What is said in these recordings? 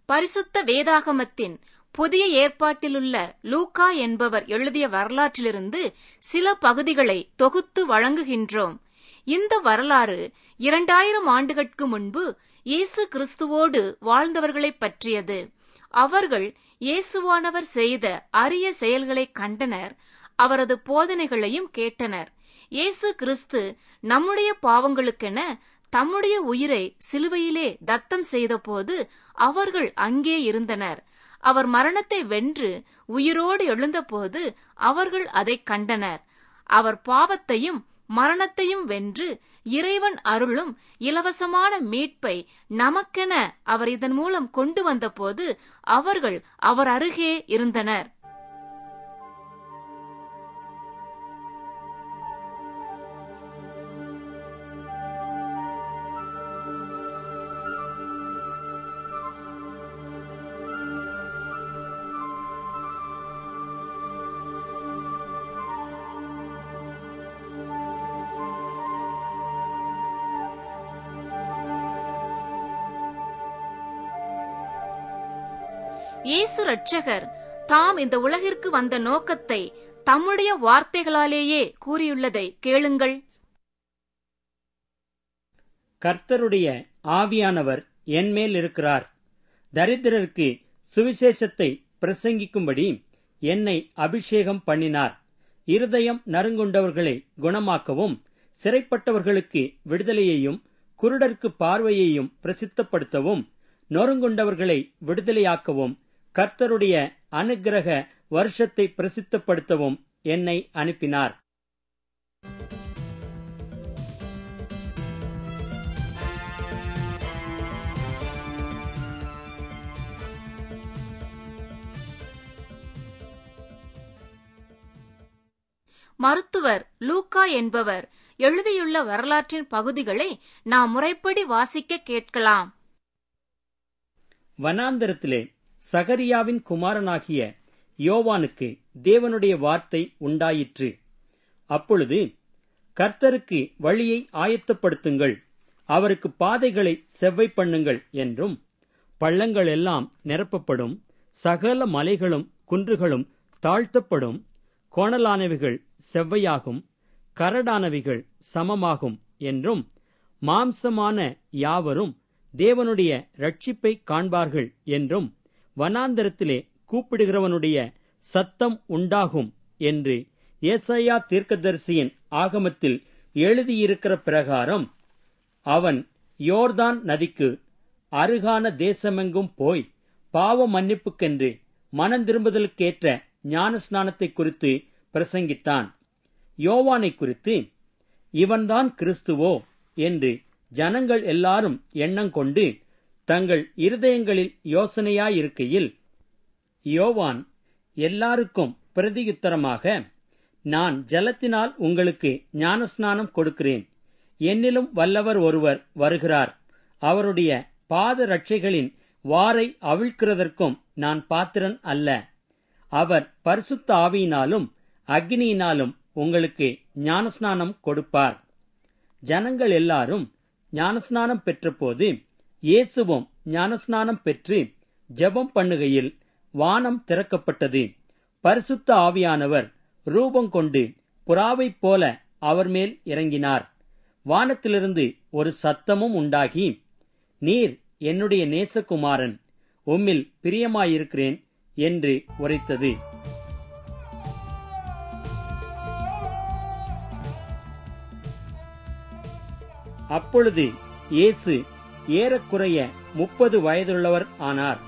பரிசுத்த வேதாகமத்தின் புதிய ஏற்பாட்டிலுள்ள லூக்கா என்பவர் எழுதிய வரலாற்றிலிருந்து சில பகுதிகளை தொகுத்து வழங்குகின்றோம் இந்த வரலாறு இரண்டாயிரம் ஆண்டுகளுக்கு முன்பு இயேசு கிறிஸ்துவோடு வாழ்ந்தவர்களைப் பற்றியது அவர்கள் இயேசுவானவர் செய்த அரிய செயல்களை கண்டனர் அவரது போதனைகளையும் கேட்டனர் இயேசு கிறிஸ்து நம்முடைய பாவங்களுக்கென தம்முடைய உயிரை சிலுவையிலே தத்தம் செய்தபோது அவர்கள் அங்கே இருந்தனர் அவர் மரணத்தை வென்று உயிரோடு எழுந்தபோது அவர்கள் அதைக் கண்டனர் அவர் பாவத்தையும் மரணத்தையும் வென்று இறைவன் அருளும் இலவசமான மீட்பை நமக்கென அவர் இதன் மூலம் கொண்டு வந்தபோது அவர்கள் அவர் அருகே இருந்தனர் இயேசு ரட்சகர் தாம் இந்த உலகிற்கு வந்த நோக்கத்தை தம்முடைய வார்த்தைகளாலேயே கூறியுள்ளதை கேளுங்கள் கர்த்தருடைய ஆவியானவர் என்மேல் இருக்கிறார் தரித்திரருக்கு சுவிசேஷத்தை பிரசங்கிக்கும்படி என்னை அபிஷேகம் பண்ணினார் இருதயம் நறுங்குண்டவர்களை குணமாக்கவும் சிறைப்பட்டவர்களுக்கு விடுதலையையும் குருடருக்கு பார்வையையும் பிரசித்தப்படுத்தவும் நொறுங்குண்டவர்களை விடுதலையாக்கவும் கர்த்தருடைய அனுக்கிரக வருஷத்தை பிரசித்தப்படுத்தவும் என்னை அனுப்பினார் மருத்துவர் லூக்கா என்பவர் எழுதியுள்ள வரலாற்றின் பகுதிகளை நாம் முறைப்படி வாசிக்க கேட்கலாம் வனாந்தரத்திலே சகரியாவின் குமாரனாகிய யோவானுக்கு தேவனுடைய வார்த்தை உண்டாயிற்று அப்பொழுது கர்த்தருக்கு வழியை ஆயத்தப்படுத்துங்கள் அவருக்கு பாதைகளை செவ்வை பண்ணுங்கள் என்றும் பள்ளங்கள் எல்லாம் நிரப்பப்படும் சகல மலைகளும் குன்றுகளும் தாழ்த்தப்படும் கோணலானவைகள் செவ்வையாகும் கரடானவைகள் சமமாகும் என்றும் மாம்சமான யாவரும் தேவனுடைய ரட்சிப்பை காண்பார்கள் என்றும் வனாந்தரத்திலே கூப்பிடுகிறவனுடைய சத்தம் உண்டாகும் என்று ஏசாயா தீர்க்கதரிசியின் ஆகமத்தில் எழுதியிருக்கிற பிரகாரம் அவன் யோர்தான் நதிக்கு அருகான தேசமெங்கும் போய் பாவ மன்னிப்புக்கென்று மனம் திரும்புதலுக்கேற்ற ஞானஸ்நானத்தை குறித்து பிரசங்கித்தான் யோவானை குறித்து இவன்தான் கிறிஸ்துவோ என்று ஜனங்கள் எல்லாரும் எண்ணம் கொண்டு தங்கள் இருதயங்களில் யோசனையாயிருக்கையில் யோவான் எல்லாருக்கும் பிரதியுத்தரமாக நான் ஜலத்தினால் உங்களுக்கு ஞானஸ்நானம் கொடுக்கிறேன் என்னிலும் வல்லவர் ஒருவர் வருகிறார் அவருடைய பாத ரட்சைகளின் வாரை அவிழ்க்கிறதற்கும் நான் பாத்திரன் அல்ல அவர் பரிசுத்த ஆவியினாலும் அக்னியினாலும் உங்களுக்கு ஞானஸ்நானம் கொடுப்பார் ஜனங்கள் எல்லாரும் ஞானஸ்நானம் பெற்றபோது இயேசுவும் ஞானஸ்நானம் பெற்று ஜெபம் பண்ணுகையில் வானம் திறக்கப்பட்டது பரிசுத்த ஆவியானவர் ரூபம் கொண்டு புறாவைப் போல அவர் மேல் இறங்கினார் வானத்திலிருந்து ஒரு சத்தமும் உண்டாகி நீர் என்னுடைய நேசகுமாரன் உம்மில் பிரியமாயிருக்கிறேன் என்று உரைத்தது அப்பொழுது இயேசு ஏறக்குறைய முப்பது வயதுள்ளவர் ஆனார்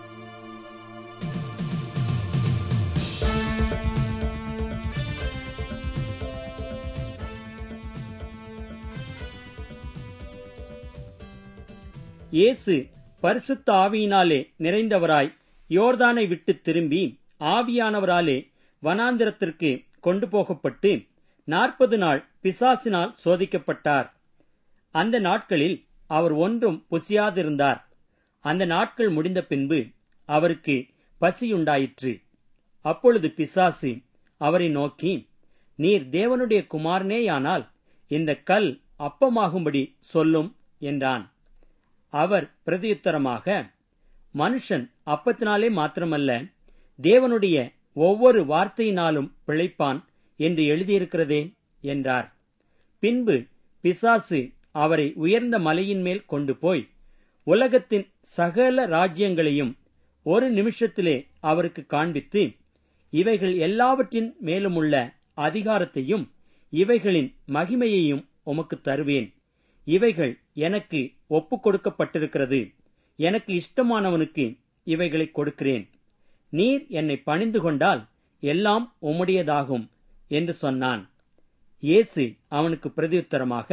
இயேசு பரிசுத்த ஆவியினாலே நிறைந்தவராய் யோர்தானை விட்டு திரும்பி ஆவியானவராலே வனாந்திரத்திற்கு கொண்டு போகப்பட்டு நாற்பது நாள் பிசாசினால் சோதிக்கப்பட்டார் அந்த நாட்களில் அவர் ஒன்றும் புசியாதிருந்தார் அந்த நாட்கள் முடிந்த பின்பு அவருக்கு பசியுண்டாயிற்று அப்பொழுது பிசாசு அவரை நோக்கி நீர் தேவனுடைய குமாரனேயானால் இந்த கல் அப்பமாகும்படி சொல்லும் என்றான் அவர் பிரதியுத்தரமாக மனுஷன் அப்பத்தினாலே மாத்திரமல்ல தேவனுடைய ஒவ்வொரு வார்த்தையினாலும் பிழைப்பான் என்று எழுதியிருக்கிறதே என்றார் பின்பு பிசாசு அவரை உயர்ந்த மலையின் மேல் கொண்டு போய் உலகத்தின் சகல ராஜ்யங்களையும் ஒரு நிமிஷத்திலே அவருக்கு காண்பித்து இவைகள் எல்லாவற்றின் மேலுமுள்ள அதிகாரத்தையும் இவைகளின் மகிமையையும் உமக்கு தருவேன் இவைகள் எனக்கு ஒப்புக் கொடுக்கப்பட்டிருக்கிறது எனக்கு இஷ்டமானவனுக்கு இவைகளை கொடுக்கிறேன் நீர் என்னை பணிந்து கொண்டால் எல்லாம் உம்முடையதாகும் என்று சொன்னான் இயேசு அவனுக்கு பிரதியுத்தரமாக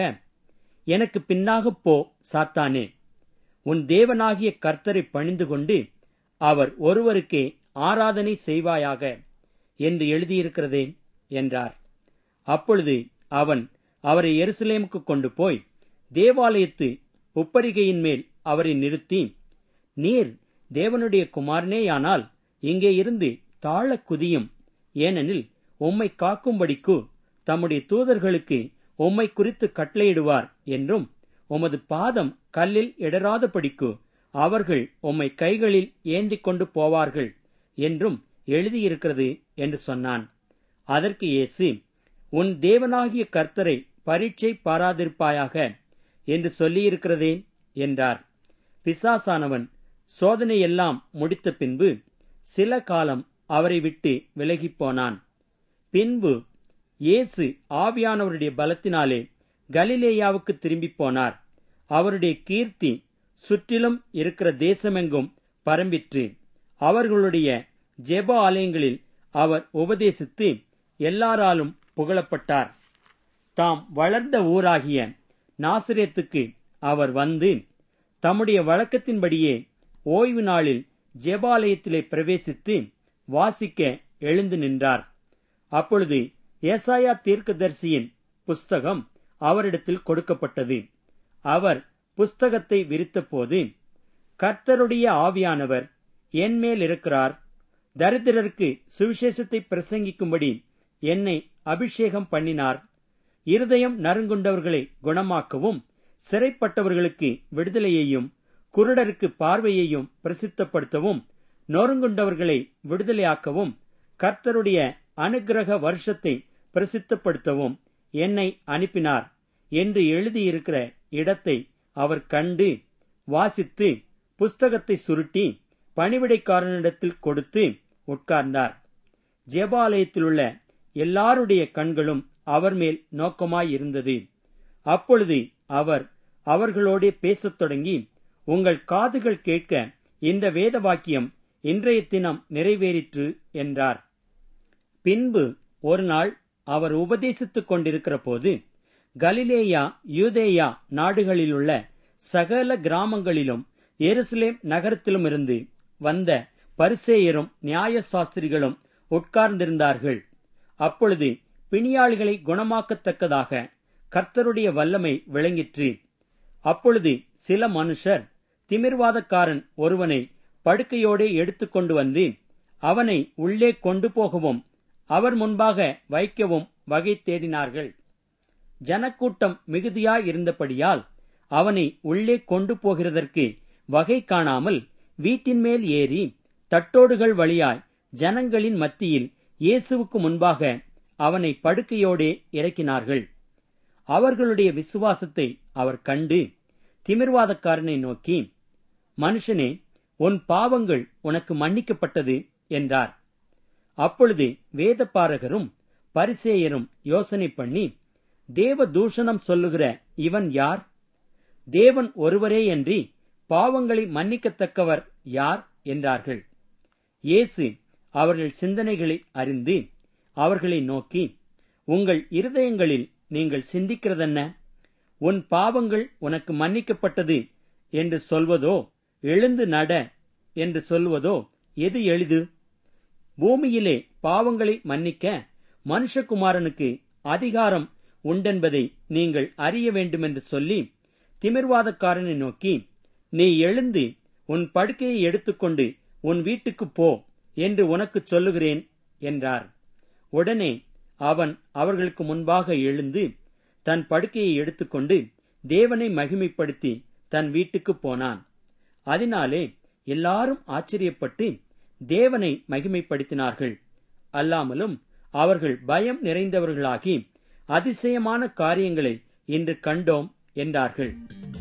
எனக்கு பின்னாகப் போ சாத்தானே உன் தேவனாகிய கர்த்தரை பணிந்து கொண்டு அவர் ஒருவருக்கே ஆராதனை செய்வாயாக என்று எழுதியிருக்கிறதே என்றார் அப்பொழுது அவன் அவரை எருசலேமுக்கு கொண்டு போய் தேவாலயத்து உப்பரிகையின் மேல் அவரை நிறுத்தி நீர் தேவனுடைய குமாரனேயானால் இங்கே இருந்து தாழ குதியும் ஏனெனில் உம்மை காக்கும்படிக்கு தம்முடைய தூதர்களுக்கு உம்மை குறித்து கட்டளையிடுவார் என்றும் உமது பாதம் கல்லில் இடராதபடிக்கு அவர்கள் உம்மை கைகளில் ஏந்திக் கொண்டு போவார்கள் என்றும் எழுதியிருக்கிறது என்று சொன்னான் அதற்கு இயேசு உன் தேவனாகிய கர்த்தரை பரீட்சை பாராதிருப்பாயாக என்று சொல்லியிருக்கிறதே என்றார் பிசாசானவன் சோதனையெல்லாம் முடித்த பின்பு சில காலம் அவரை விட்டு விலகிப் போனான் பின்பு இயேசு ஆவியானவருடைய பலத்தினாலே கலிலேயாவுக்கு திரும்பிப் போனார் அவருடைய கீர்த்தி சுற்றிலும் இருக்கிற தேசமெங்கும் பரம்பிற்று அவர்களுடைய ஜெப ஆலயங்களில் அவர் உபதேசித்து எல்லாராலும் புகழப்பட்டார் தாம் வளர்ந்த ஊராகிய நாசிரியத்துக்கு அவர் வந்து தம்முடைய வழக்கத்தின்படியே ஓய்வு நாளில் ஜெபாலயத்திலே பிரவேசித்து வாசிக்க எழுந்து நின்றார் அப்பொழுது ஏசாயா தீர்க்கதரிசியின் புஸ்தகம் அவரிடத்தில் கொடுக்கப்பட்டது அவர் புஸ்தகத்தை விரித்தபோது கர்த்தருடைய ஆவியானவர் என்மேல் இருக்கிறார் தரித்திரருக்கு சுவிசேஷத்தை பிரசங்கிக்கும்படி என்னை அபிஷேகம் பண்ணினார் இருதயம் நறுங்குண்டவர்களை குணமாக்கவும் சிறைப்பட்டவர்களுக்கு விடுதலையையும் குருடருக்கு பார்வையையும் பிரசித்தப்படுத்தவும் நொறுங்குண்டவர்களை விடுதலையாக்கவும் கர்த்தருடைய அனுக்கிரக வருஷத்தை பிரசித்தப்படுத்தவும் என்னை அனுப்பினார் என்று எழுதியிருக்கிற இடத்தை அவர் கண்டு வாசித்து புஸ்தகத்தை சுருட்டி பணிவிடைக்காரனிடத்தில் கொடுத்து உட்கார்ந்தார் ஜெபாலயத்திலுள்ள எல்லாருடைய கண்களும் அவர் மேல் நோக்கமாயிருந்தது அப்பொழுது அவர் அவர்களோடே பேசத் தொடங்கி உங்கள் காதுகள் கேட்க இந்த வேத வாக்கியம் இன்றைய தினம் நிறைவேறிற்று என்றார் பின்பு ஒரு நாள் அவர் உபதேசித்துக் கொண்டிருக்கிற போது கலிலேயா யூதேயா நாடுகளிலுள்ள சகல கிராமங்களிலும் எருசலேம் நகரத்திலும் இருந்து வந்த பரிசேயரும் நியாய சாஸ்திரிகளும் உட்கார்ந்திருந்தார்கள் அப்பொழுது பிணியாளிகளை குணமாக்கத்தக்கதாக கர்த்தருடைய வல்லமை விளங்கிற்று அப்பொழுது சில மனுஷர் திமிர்வாதக்காரன் ஒருவனை படுக்கையோடே எடுத்துக்கொண்டு வந்து அவனை உள்ளே கொண்டு போகவும் அவர் முன்பாக வைக்கவும் வகை தேடினார்கள் ஜனக்கூட்டம் மிகுதியாயிருந்தபடியால் அவனை உள்ளே கொண்டு போகிறதற்கு வகை காணாமல் வீட்டின் மேல் ஏறி தட்டோடுகள் வழியாய் ஜனங்களின் மத்தியில் இயேசுவுக்கு முன்பாக அவனை படுக்கையோடே இறக்கினார்கள் அவர்களுடைய விசுவாசத்தை அவர் கண்டு திமிர்வாதக்காரனை நோக்கி மனுஷனே உன் பாவங்கள் உனக்கு மன்னிக்கப்பட்டது என்றார் அப்பொழுது வேதப்பாரகரும் பரிசேயரும் யோசனை பண்ணி தேவ தூஷணம் சொல்லுகிற இவன் யார் தேவன் ஒருவரேயன்றி பாவங்களை மன்னிக்கத்தக்கவர் யார் என்றார்கள் இயேசு அவர்கள் சிந்தனைகளை அறிந்து அவர்களை நோக்கி உங்கள் இருதயங்களில் நீங்கள் சிந்திக்கிறதென்ன உன் பாவங்கள் உனக்கு மன்னிக்கப்பட்டது என்று சொல்வதோ எழுந்து நட என்று சொல்வதோ எது எளிது பூமியிலே பாவங்களை மன்னிக்க மனுஷகுமாரனுக்கு அதிகாரம் உண்டென்பதை நீங்கள் அறிய வேண்டுமென்று சொல்லி திமிர்வாதக்காரனை நோக்கி நீ எழுந்து உன் படுக்கையை எடுத்துக்கொண்டு உன் வீட்டுக்குப் போ என்று உனக்குச் சொல்லுகிறேன் என்றார் உடனே அவன் அவர்களுக்கு முன்பாக எழுந்து தன் படுக்கையை எடுத்துக்கொண்டு தேவனை மகிமைப்படுத்தி தன் வீட்டுக்குப் போனான் அதனாலே எல்லாரும் ஆச்சரியப்பட்டு தேவனை மகிமைப்படுத்தினார்கள் அல்லாமலும் அவர்கள் பயம் நிறைந்தவர்களாகி அதிசயமான காரியங்களை இன்று கண்டோம் என்றார்கள்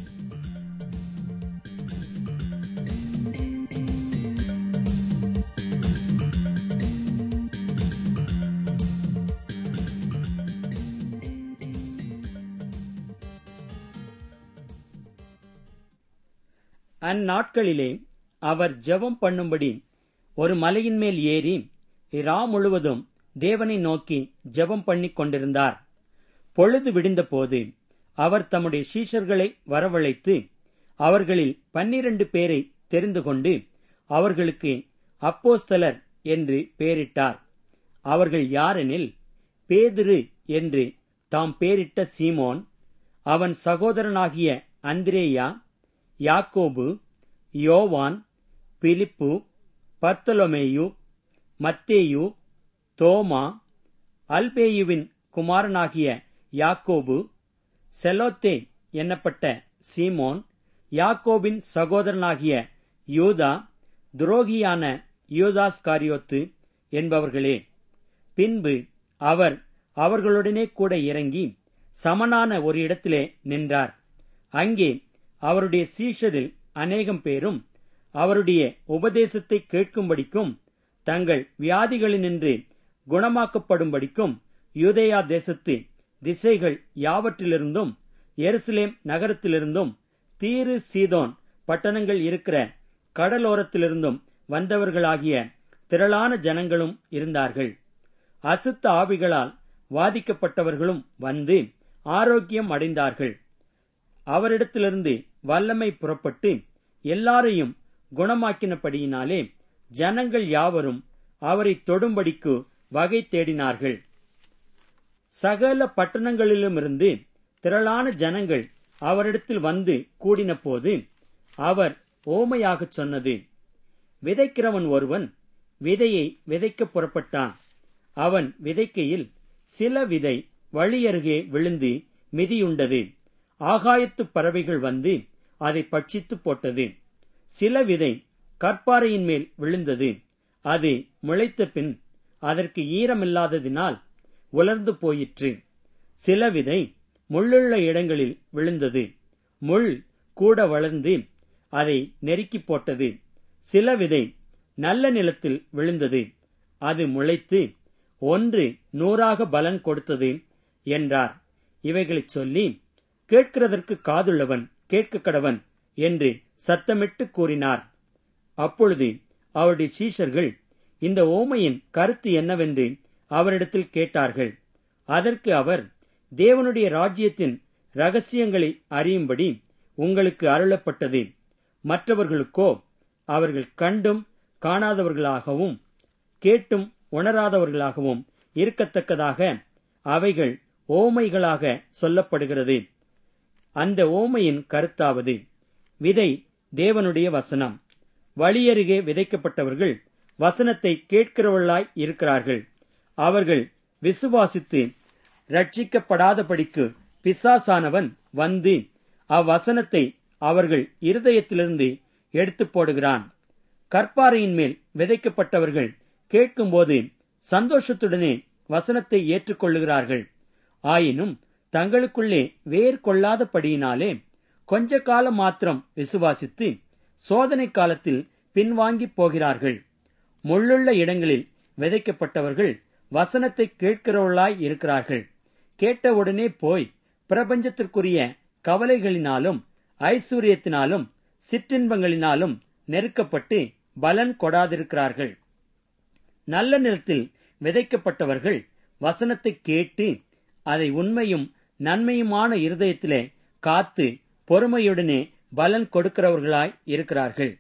அந்நாட்களிலே அவர் ஜெபம் பண்ணும்படி ஒரு மலையின் மேல் ஏறி இரா முழுவதும் தேவனை நோக்கி ஜெபம் பண்ணிக் கொண்டிருந்தார் பொழுது விடிந்தபோது அவர் தம்முடைய சீஷர்களை வரவழைத்து அவர்களில் பன்னிரண்டு பேரை தெரிந்து கொண்டு அவர்களுக்கு அப்போஸ்தலர் என்று பெயரிட்டார் அவர்கள் யாரெனில் பேதுரு என்று தாம் பேரிட்ட சீமோன் அவன் சகோதரனாகிய அந்திரேயா யாக்கோபு யோவான் பிலிப்பு பர்த்தலொமேயு மத்தேயு தோமா அல்பேயுவின் குமாரனாகிய யாக்கோபு செலோத்தே என்னப்பட்ட சீமோன் யாக்கோபின் சகோதரனாகிய யூதா துரோகியான யூதாஸ் காரியோத்து என்பவர்களே பின்பு அவர் அவர்களுடனே கூட இறங்கி சமனான ஒரு இடத்திலே நின்றார் அங்கே அவருடைய சீஷரில் அநேகம் பேரும் அவருடைய உபதேசத்தை கேட்கும்படிக்கும் தங்கள் வியாதிகளினின்று குணமாக்கப்படும்படிக்கும் யூதேயா தேசத்து திசைகள் யாவற்றிலிருந்தும் எருசலேம் நகரத்திலிருந்தும் தீரு சீதோன் பட்டணங்கள் இருக்கிற கடலோரத்திலிருந்தும் வந்தவர்களாகிய திரளான ஜனங்களும் இருந்தார்கள் அசுத்த ஆவிகளால் வாதிக்கப்பட்டவர்களும் வந்து ஆரோக்கியம் அடைந்தார்கள் அவரிடத்திலிருந்து வல்லமை புறப்பட்டு எல்லாரையும் குணமாக்கினபடியினாலே ஜனங்கள் யாவரும் அவரை தொடும்படிக்கு வகை தேடினார்கள் சகல பட்டணங்களிலுமிருந்து திரளான ஜனங்கள் அவரிடத்தில் வந்து கூடினபோது அவர் ஓமையாகச் சொன்னது விதைக்கிறவன் ஒருவன் விதையை விதைக்க புறப்பட்டான் அவன் விதைக்கையில் சில விதை வழியருகே விழுந்து மிதியுண்டது ஆகாயத்து பறவைகள் வந்து அதை பட்சித்து போட்டது சில விதை கற்பாறையின் மேல் விழுந்தது அது முளைத்த பின் அதற்கு ஈரமில்லாததினால் உலர்ந்து போயிற்று சில விதை முள்ளுள்ள இடங்களில் விழுந்தது முள் கூட வளர்ந்து அதை நெருக்கி போட்டது சில விதை நல்ல நிலத்தில் விழுந்தது அது முளைத்து ஒன்று நூறாக பலன் கொடுத்தது என்றார் இவைகளைச் சொல்லி கேட்கிறதற்கு காதுள்ளவன் கேட்க கடவன் என்று சத்தமிட்டு கூறினார் அப்பொழுது அவருடைய சீஷர்கள் இந்த ஓமையின் கருத்து என்னவென்று அவரிடத்தில் கேட்டார்கள் அதற்கு அவர் தேவனுடைய ராஜ்யத்தின் ரகசியங்களை அறியும்படி உங்களுக்கு அருளப்பட்டது மற்றவர்களுக்கோ அவர்கள் கண்டும் காணாதவர்களாகவும் கேட்டும் உணராதவர்களாகவும் இருக்கத்தக்கதாக அவைகள் ஓமைகளாக சொல்லப்படுகிறது அந்த ஓமையின் கருத்தாவது விதை தேவனுடைய வசனம் வழியருகே விதைக்கப்பட்டவர்கள் வசனத்தை கேட்கிறவர்களாய் இருக்கிறார்கள் அவர்கள் விசுவாசித்து ரட்சிக்கப்படாதபடிக்கு பிசாசானவன் வந்து அவ்வசனத்தை அவர்கள் இருதயத்திலிருந்து எடுத்து போடுகிறான் கற்பாறையின் மேல் விதைக்கப்பட்டவர்கள் கேட்கும்போது சந்தோஷத்துடனே வசனத்தை ஏற்றுக்கொள்ளுகிறார்கள் ஆயினும் தங்களுக்குள்ளே வேர் கொள்ளாதபடியினாலே கொஞ்ச காலம் மாத்திரம் விசுவாசித்து சோதனை காலத்தில் பின்வாங்கி போகிறார்கள் முள்ளுள்ள இடங்களில் விதைக்கப்பட்டவர்கள் வசனத்தை கேட்கிறவர்களாய் இருக்கிறார்கள் கேட்டவுடனே போய் பிரபஞ்சத்திற்குரிய கவலைகளினாலும் ஐஸ்வர்யத்தினாலும் சிற்றின்பங்களினாலும் நெருக்கப்பட்டு பலன் கொடாதிருக்கிறார்கள் நல்ல நிலத்தில் விதைக்கப்பட்டவர்கள் வசனத்தை கேட்டு அதை உண்மையும் நன்மையுமான இருதயத்திலே காத்து பொறுமையுடனே பலன் கொடுக்கிறவர்களாய் இருக்கிறார்கள்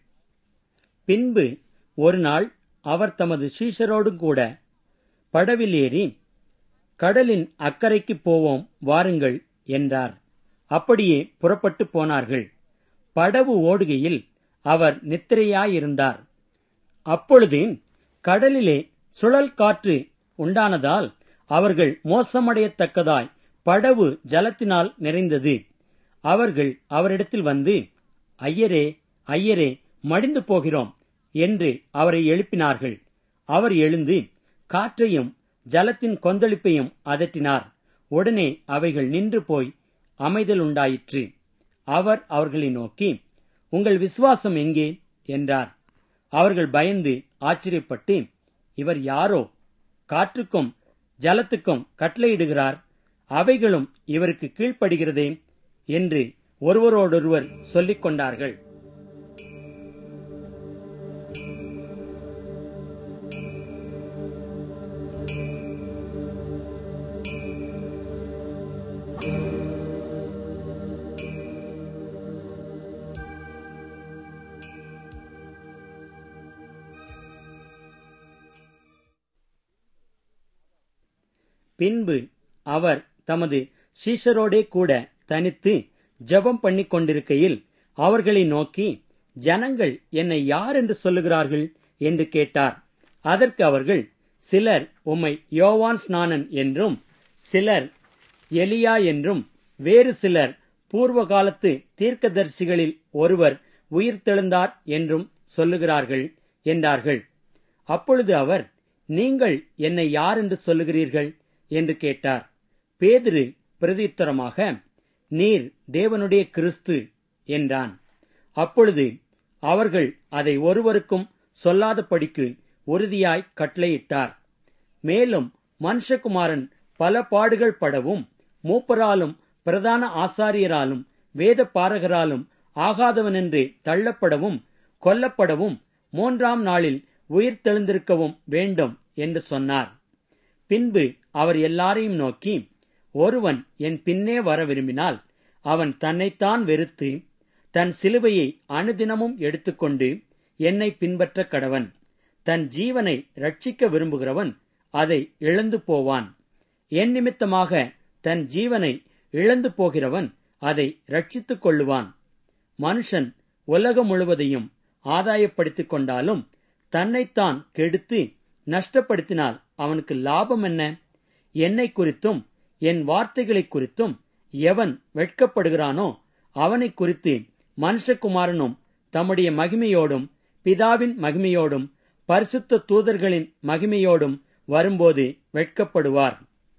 பின்பு ஒரு நாள் அவர் தமது சீஷரோடும் கூட படவில் ஏறி கடலின் அக்கறைக்கு போவோம் வாருங்கள் என்றார் அப்படியே புறப்பட்டு போனார்கள் படவு ஓடுகையில் அவர் நித்திரையாயிருந்தார் அப்பொழுது கடலிலே சுழல் காற்று உண்டானதால் அவர்கள் மோசமடையத்தக்கதாய் படவு ஜலத்தினால் நிறைந்தது அவர்கள் அவரிடத்தில் வந்து ஐயரே ஐயரே மடிந்து போகிறோம் என்று அவரை எழுப்பினார்கள் அவர் எழுந்து காற்றையும் ஜலத்தின் கொந்தளிப்பையும் அதட்டினார் உடனே அவைகள் நின்று போய் அமைதல் உண்டாயிற்று அவர் அவர்களை நோக்கி உங்கள் விசுவாசம் எங்கே என்றார் அவர்கள் பயந்து ஆச்சரியப்பட்டு இவர் யாரோ காற்றுக்கும் ஜலத்துக்கும் கட்டளையிடுகிறார் அவைகளும் இவருக்கு கீழ்ப்படுகிறதே என்று ஒருவரோடொருவர் சொல்லிக் கொண்டார்கள் பின்பு அவர் தமது சீஷரோடே கூட தனித்து ஜெபம் பண்ணிக் கொண்டிருக்கையில் அவர்களை நோக்கி ஜனங்கள் என்னை யார் என்று சொல்லுகிறார்கள் என்று கேட்டார் அதற்கு அவர்கள் சிலர் உம்மை யோவான் ஸ்நானன் என்றும் சிலர் எலியா என்றும் வேறு சிலர் பூர்வ காலத்து தீர்க்கதரிசிகளில் ஒருவர் உயிர்த்தெழுந்தார் என்றும் சொல்லுகிறார்கள் என்றார்கள் அப்பொழுது அவர் நீங்கள் என்னை யார் என்று சொல்லுகிறீர்கள் என்று கேட்டார் பேதிரு பிரதியுத்தரமாக நீர் தேவனுடைய கிறிஸ்து என்றான் அப்பொழுது அவர்கள் அதை ஒருவருக்கும் சொல்லாதபடிக்கு உறுதியாய் கட்டளையிட்டார் மேலும் மனுஷகுமாரன் பல பாடுகள் படவும் மூப்பராலும் பிரதான ஆசாரியராலும் வேத பாரகராலும் ஆகாதவனென்று தள்ளப்படவும் கொல்லப்படவும் மூன்றாம் நாளில் உயிர்த்தெழுந்திருக்கவும் வேண்டும் என்று சொன்னார் பின்பு அவர் எல்லாரையும் நோக்கி ஒருவன் என் பின்னே வர விரும்பினால் அவன் தன்னைத்தான் வெறுத்து தன் சிலுவையை அனுதினமும் எடுத்துக்கொண்டு என்னை பின்பற்ற கடவன் தன் ஜீவனை ரட்சிக்க விரும்புகிறவன் அதை இழந்து போவான் என் நிமித்தமாக தன் ஜீவனை இழந்து போகிறவன் அதை ரட்சித்துக் கொள்ளுவான் மனுஷன் உலகம் முழுவதையும் ஆதாயப்படுத்திக் கொண்டாலும் தன்னைத்தான் கெடுத்து நஷ்டப்படுத்தினால் அவனுக்கு லாபம் என்ன என்னை குறித்தும் என் வார்த்தைகளை குறித்தும் எவன் வெட்கப்படுகிறானோ அவனை குறித்து மனுஷகுமாரனும் தம்முடைய மகிமையோடும் பிதாவின் மகிமையோடும் பரிசுத்த தூதர்களின் மகிமையோடும் வரும்போது வெட்கப்படுவார்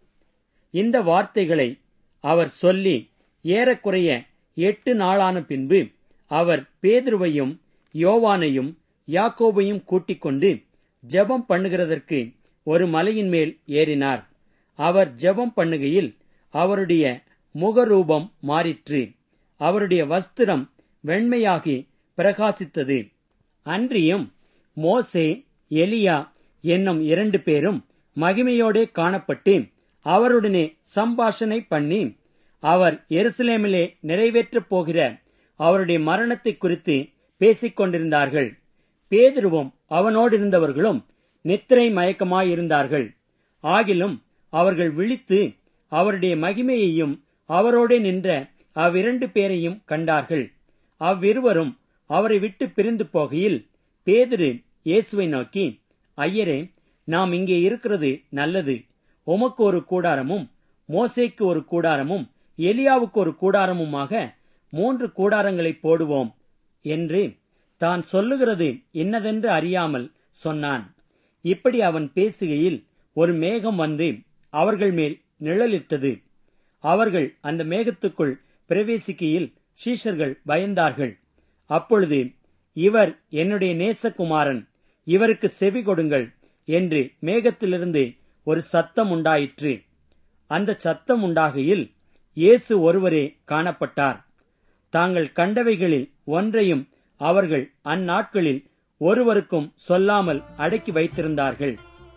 இந்த வார்த்தைகளை அவர் சொல்லி ஏறக்குறைய எட்டு நாளான பின்பு அவர் பேதுருவையும் யோவானையும் யாக்கோபையும் கூட்டிக் கொண்டு ஜெபம் பண்ணுகிறதற்கு ஒரு மலையின் மேல் ஏறினார் அவர் ஜெபம் பண்ணுகையில் அவருடைய முகரூபம் மாறிற்று அவருடைய வஸ்திரம் வெண்மையாகி பிரகாசித்தது அன்றியும் மோசே எலியா என்னும் இரண்டு பேரும் மகிமையோடே காணப்பட்டு அவருடனே சம்பாஷணை பண்ணி அவர் எருசலேமிலே நிறைவேற்றப் போகிற அவருடைய மரணத்தை குறித்து பேசிக் கொண்டிருந்தார்கள் பேதுருவும் அவனோடு இருந்தவர்களும் நித்திரை மயக்கமாயிருந்தார்கள் ஆகிலும் அவர்கள் விழித்து அவருடைய மகிமையையும் அவரோடே நின்ற அவ்விரண்டு பேரையும் கண்டார்கள் அவ்விருவரும் அவரை விட்டு பிரிந்து போகையில் பேதுரு இயேசுவை நோக்கி ஐயரே நாம் இங்கே இருக்கிறது நல்லது உமக்கு ஒரு கூடாரமும் மோசேக்கு ஒரு கூடாரமும் எலியாவுக்கு ஒரு கூடாரமுமாக மூன்று கூடாரங்களை போடுவோம் என்று தான் சொல்லுகிறது இன்னதென்று அறியாமல் சொன்னான் இப்படி அவன் பேசுகையில் ஒரு மேகம் வந்து அவர்கள் மேல் நிழலிட்டது அவர்கள் அந்த மேகத்துக்குள் பிரவேசிக்கையில் சீஷர்கள் பயந்தார்கள் அப்பொழுது இவர் என்னுடைய நேசகுமாரன் இவருக்கு செவி கொடுங்கள் என்று மேகத்திலிருந்து ஒரு சத்தம் உண்டாயிற்று அந்த சத்தம் உண்டாகையில் இயேசு ஒருவரே காணப்பட்டார் தாங்கள் கண்டவைகளில் ஒன்றையும் அவர்கள் அந்நாட்களில் ஒருவருக்கும் சொல்லாமல் அடக்கி வைத்திருந்தார்கள்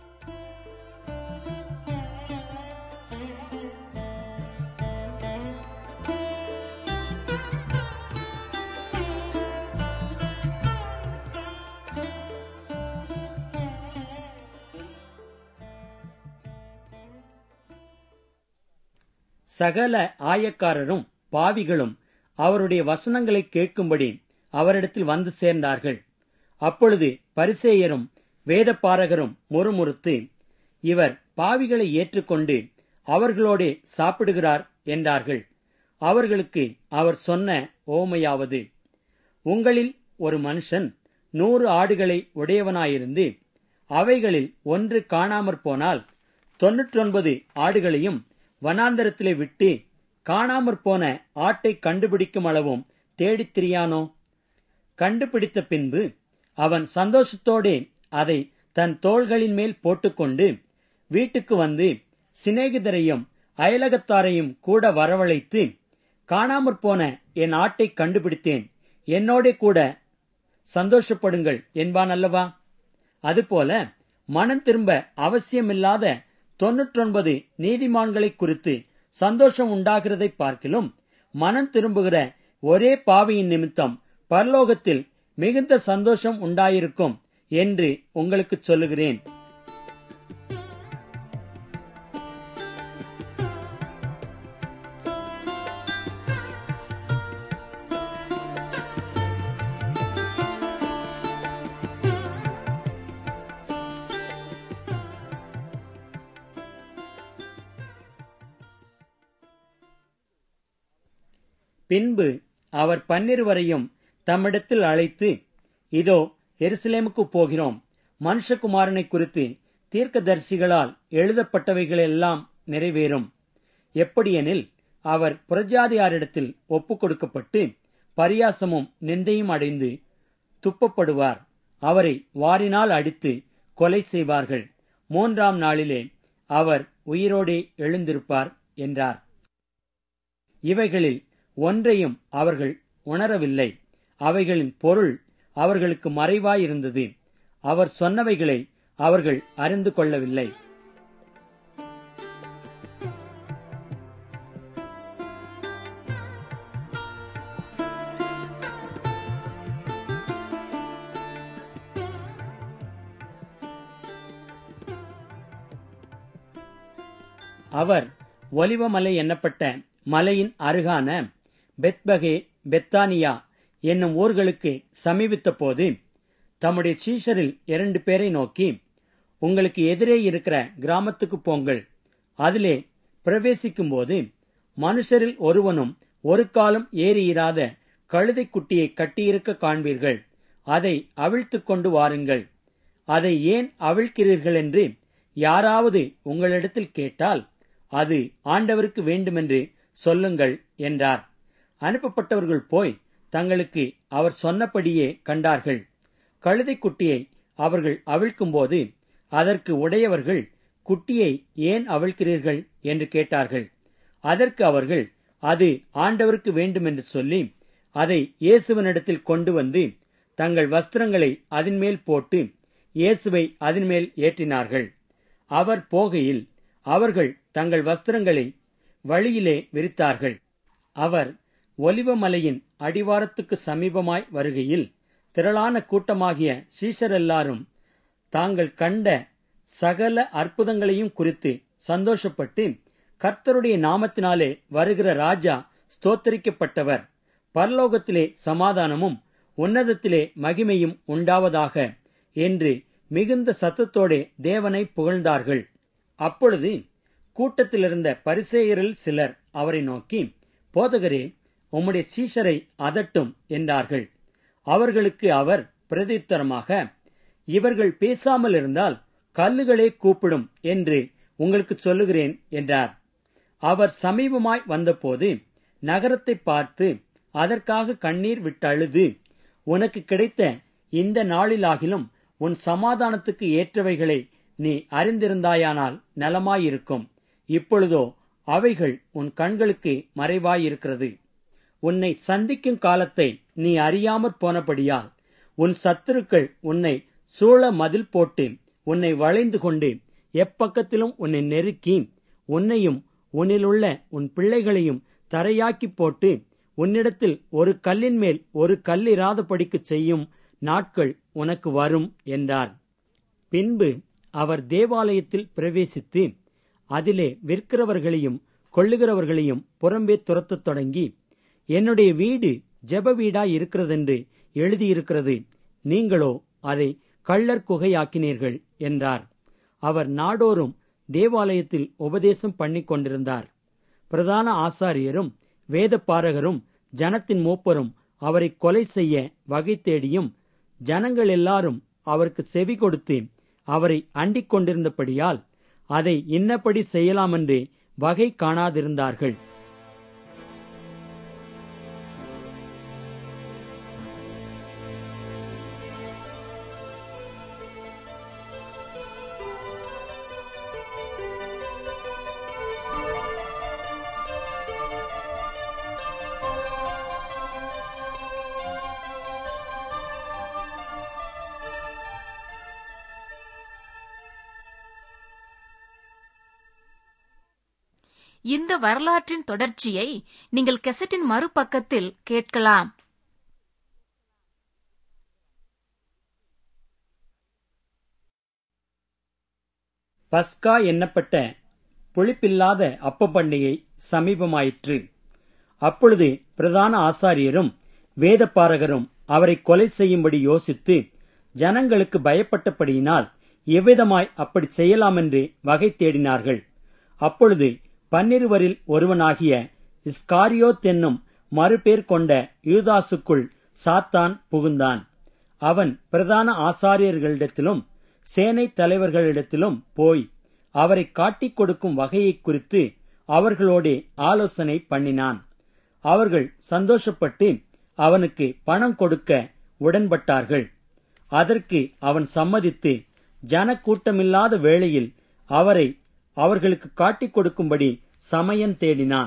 சகல ஆயக்காரரும் பாவிகளும் அவருடைய வசனங்களை கேட்கும்படி அவரிடத்தில் வந்து சேர்ந்தார்கள் அப்பொழுது பரிசேயரும் வேதப்பாரகரும் முறுமுறுத்து இவர் பாவிகளை ஏற்றுக்கொண்டு அவர்களோடே சாப்பிடுகிறார் என்றார்கள் அவர்களுக்கு அவர் சொன்ன ஓமையாவது உங்களில் ஒரு மனுஷன் நூறு ஆடுகளை உடையவனாயிருந்து அவைகளில் ஒன்று காணாமற் போனால் தொன்னூற்றொன்பது ஆடுகளையும் வனாந்தரத்திலே விட்டு காணாமற் போன ஆட்டை கண்டுபிடிக்கும் அளவும் தேடித் திரியானோ கண்டுபிடித்த பின்பு அவன் சந்தோஷத்தோடே அதை தன் தோள்களின் மேல் போட்டுக்கொண்டு வீட்டுக்கு வந்து சிநேகிதரையும் அயலகத்தாரையும் கூட வரவழைத்து காணாமற் போன என் ஆட்டை கண்டுபிடித்தேன் என்னோடே கூட சந்தோஷப்படுங்கள் என்பான் அல்லவா அதுபோல மனம் திரும்ப அவசியமில்லாத தொன்னூற்றொன்பது நீதிமான்களை குறித்து சந்தோஷம் உண்டாகிறதை பார்க்கிலும் மனம் திரும்புகிற ஒரே பாவியின் நிமித்தம் பரலோகத்தில் மிகுந்த சந்தோஷம் உண்டாயிருக்கும் என்று உங்களுக்கு சொல்லுகிறேன் பின்பு அவர் பன்னிருவரையும் தம்மிடத்தில் அழைத்து இதோ எருசலேமுக்கு போகிறோம் மனுஷகுமாரனை குறித்து தீர்க்கதரிசிகளால் எழுதப்பட்டவைகளெல்லாம் நிறைவேறும் எப்படியெனில் அவர் புரஜாதியாரிடத்தில் ஒப்புக் கொடுக்கப்பட்டு பரியாசமும் நிந்தையும் அடைந்து துப்பப்படுவார் அவரை வாரினால் அடித்து கொலை செய்வார்கள் மூன்றாம் நாளிலே அவர் உயிரோடே எழுந்திருப்பார் என்றார் இவைகளில் ஒன்றையும் அவர்கள் உணரவில்லை அவைகளின் பொருள் அவர்களுக்கு மறைவாயிருந்தது அவர் சொன்னவைகளை அவர்கள் அறிந்து கொள்ளவில்லை அவர் ஒலிவமலை என்னப்பட்ட மலையின் அருகான பெத்பகே பெத்தானியா என்னும் ஊர்களுக்கு சமீபித்த போது தம்முடைய சீஷரில் இரண்டு பேரை நோக்கி உங்களுக்கு எதிரே இருக்கிற கிராமத்துக்கு போங்கள் அதிலே பிரவேசிக்கும் போது மனுஷரில் ஒருவனும் ஒரு காலம் ஏறியிராத கழுதை குட்டியை கட்டியிருக்க காண்பீர்கள் அதை அவிழ்த்துக் கொண்டு வாருங்கள் அதை ஏன் அவிழ்க்கிறீர்கள் என்று யாராவது உங்களிடத்தில் கேட்டால் அது ஆண்டவருக்கு வேண்டுமென்று சொல்லுங்கள் என்றார் அனுப்பப்பட்டவர்கள் போய் தங்களுக்கு அவர் சொன்னபடியே கண்டார்கள் கழுதை குட்டியை அவர்கள் அவிழ்க்கும்போது அதற்கு உடையவர்கள் குட்டியை ஏன் அவிழ்க்கிறீர்கள் என்று கேட்டார்கள் அதற்கு அவர்கள் அது ஆண்டவருக்கு வேண்டுமென்று சொல்லி அதை இயேசுவனிடத்தில் கொண்டு வந்து தங்கள் வஸ்திரங்களை அதன் மேல் போட்டு இயேசுவை அதன் மேல் ஏற்றினார்கள் அவர் போகையில் அவர்கள் தங்கள் வஸ்திரங்களை வழியிலே விரித்தார்கள் அவர் ஒலிவமலையின் அடிவாரத்துக்கு சமீபமாய் வருகையில் திரளான கூட்டமாகிய சீஷரெல்லாரும் தாங்கள் கண்ட சகல அற்புதங்களையும் குறித்து சந்தோஷப்பட்டு கர்த்தருடைய நாமத்தினாலே வருகிற ராஜா ஸ்தோத்தரிக்கப்பட்டவர் பரலோகத்திலே சமாதானமும் உன்னதத்திலே மகிமையும் உண்டாவதாக என்று மிகுந்த சத்தத்தோடே தேவனை புகழ்ந்தார்கள் அப்பொழுது கூட்டத்திலிருந்த பரிசேயரில் சிலர் அவரை நோக்கி போதகரே உம்முடைய சீஷரை அதட்டும் என்றார்கள் அவர்களுக்கு அவர் பிரதித்தரமாக இவர்கள் பேசாமல் இருந்தால் கல்லுகளே கூப்பிடும் என்று உங்களுக்கு சொல்லுகிறேன் என்றார் அவர் சமீபமாய் வந்தபோது நகரத்தை பார்த்து அதற்காக கண்ணீர் விட்டழுது உனக்கு கிடைத்த இந்த நாளிலாகிலும் உன் சமாதானத்துக்கு ஏற்றவைகளை நீ அறிந்திருந்தாயானால் நலமாயிருக்கும் இப்பொழுதோ அவைகள் உன் கண்களுக்கு மறைவாயிருக்கிறது உன்னை சந்திக்கும் காலத்தை நீ அறியாமற் போனபடியால் உன் சத்துருக்கள் உன்னை சூழ மதில் போட்டு உன்னை வளைந்து கொண்டு எப்பக்கத்திலும் உன்னை நெருக்கி உன்னையும் உன்னிலுள்ள உன் பிள்ளைகளையும் தரையாக்கி போட்டு உன்னிடத்தில் ஒரு கல்லின் மேல் ஒரு கல்லிராதபடிக்கு செய்யும் நாட்கள் உனக்கு வரும் என்றார் பின்பு அவர் தேவாலயத்தில் பிரவேசித்து அதிலே விற்கிறவர்களையும் கொள்ளுகிறவர்களையும் புறம்பே துரத்தத் தொடங்கி என்னுடைய வீடு ஜெப வீடாய் இருக்கிறதென்று எழுதியிருக்கிறது நீங்களோ அதை கள்ளர் குகையாக்கினீர்கள் என்றார் அவர் நாடோறும் தேவாலயத்தில் உபதேசம் பண்ணிக் கொண்டிருந்தார் பிரதான ஆசாரியரும் வேத பாரகரும் ஜனத்தின் மூப்பரும் அவரை கொலை செய்ய வகை தேடியும் ஜனங்கள் எல்லாரும் அவருக்கு செவி கொடுத்து அவரை அண்டிக் கொண்டிருந்தபடியால் அதை இன்னபடி செய்யலாமென்று வகை காணாதிருந்தார்கள் இந்த வரலாற்றின் தொடர்ச்சியை நீங்கள் கெசட்டின் மறுபக்கத்தில் கேட்கலாம் பஸ்கா என்னப்பட்ட புளிப்பில்லாத அப்ப பண்டிகை சமீபமாயிற்று அப்பொழுது பிரதான ஆசாரியரும் வேதப்பாரகரும் அவரை கொலை செய்யும்படி யோசித்து ஜனங்களுக்கு பயப்பட்டபடியினால் எவ்விதமாய் அப்படி செய்யலாம் என்று வகை தேடினார்கள் அப்பொழுது பன்னிருவரில் ஒருவனாகிய இஸ்காரியோத் என்னும் மறுபேர் கொண்ட யூதாசுக்குள் சாத்தான் புகுந்தான் அவன் பிரதான ஆசாரியர்களிடத்திலும் சேனை தலைவர்களிடத்திலும் போய் அவரை காட்டிக் கொடுக்கும் வகையை குறித்து அவர்களோடே ஆலோசனை பண்ணினான் அவர்கள் சந்தோஷப்பட்டு அவனுக்கு பணம் கொடுக்க உடன்பட்டார்கள் அதற்கு அவன் சம்மதித்து ஜனக்கூட்டமில்லாத வேளையில் அவரை அவர்களுக்கு காட்டிக் கொடுக்கும்படி சமயம் தேடினான்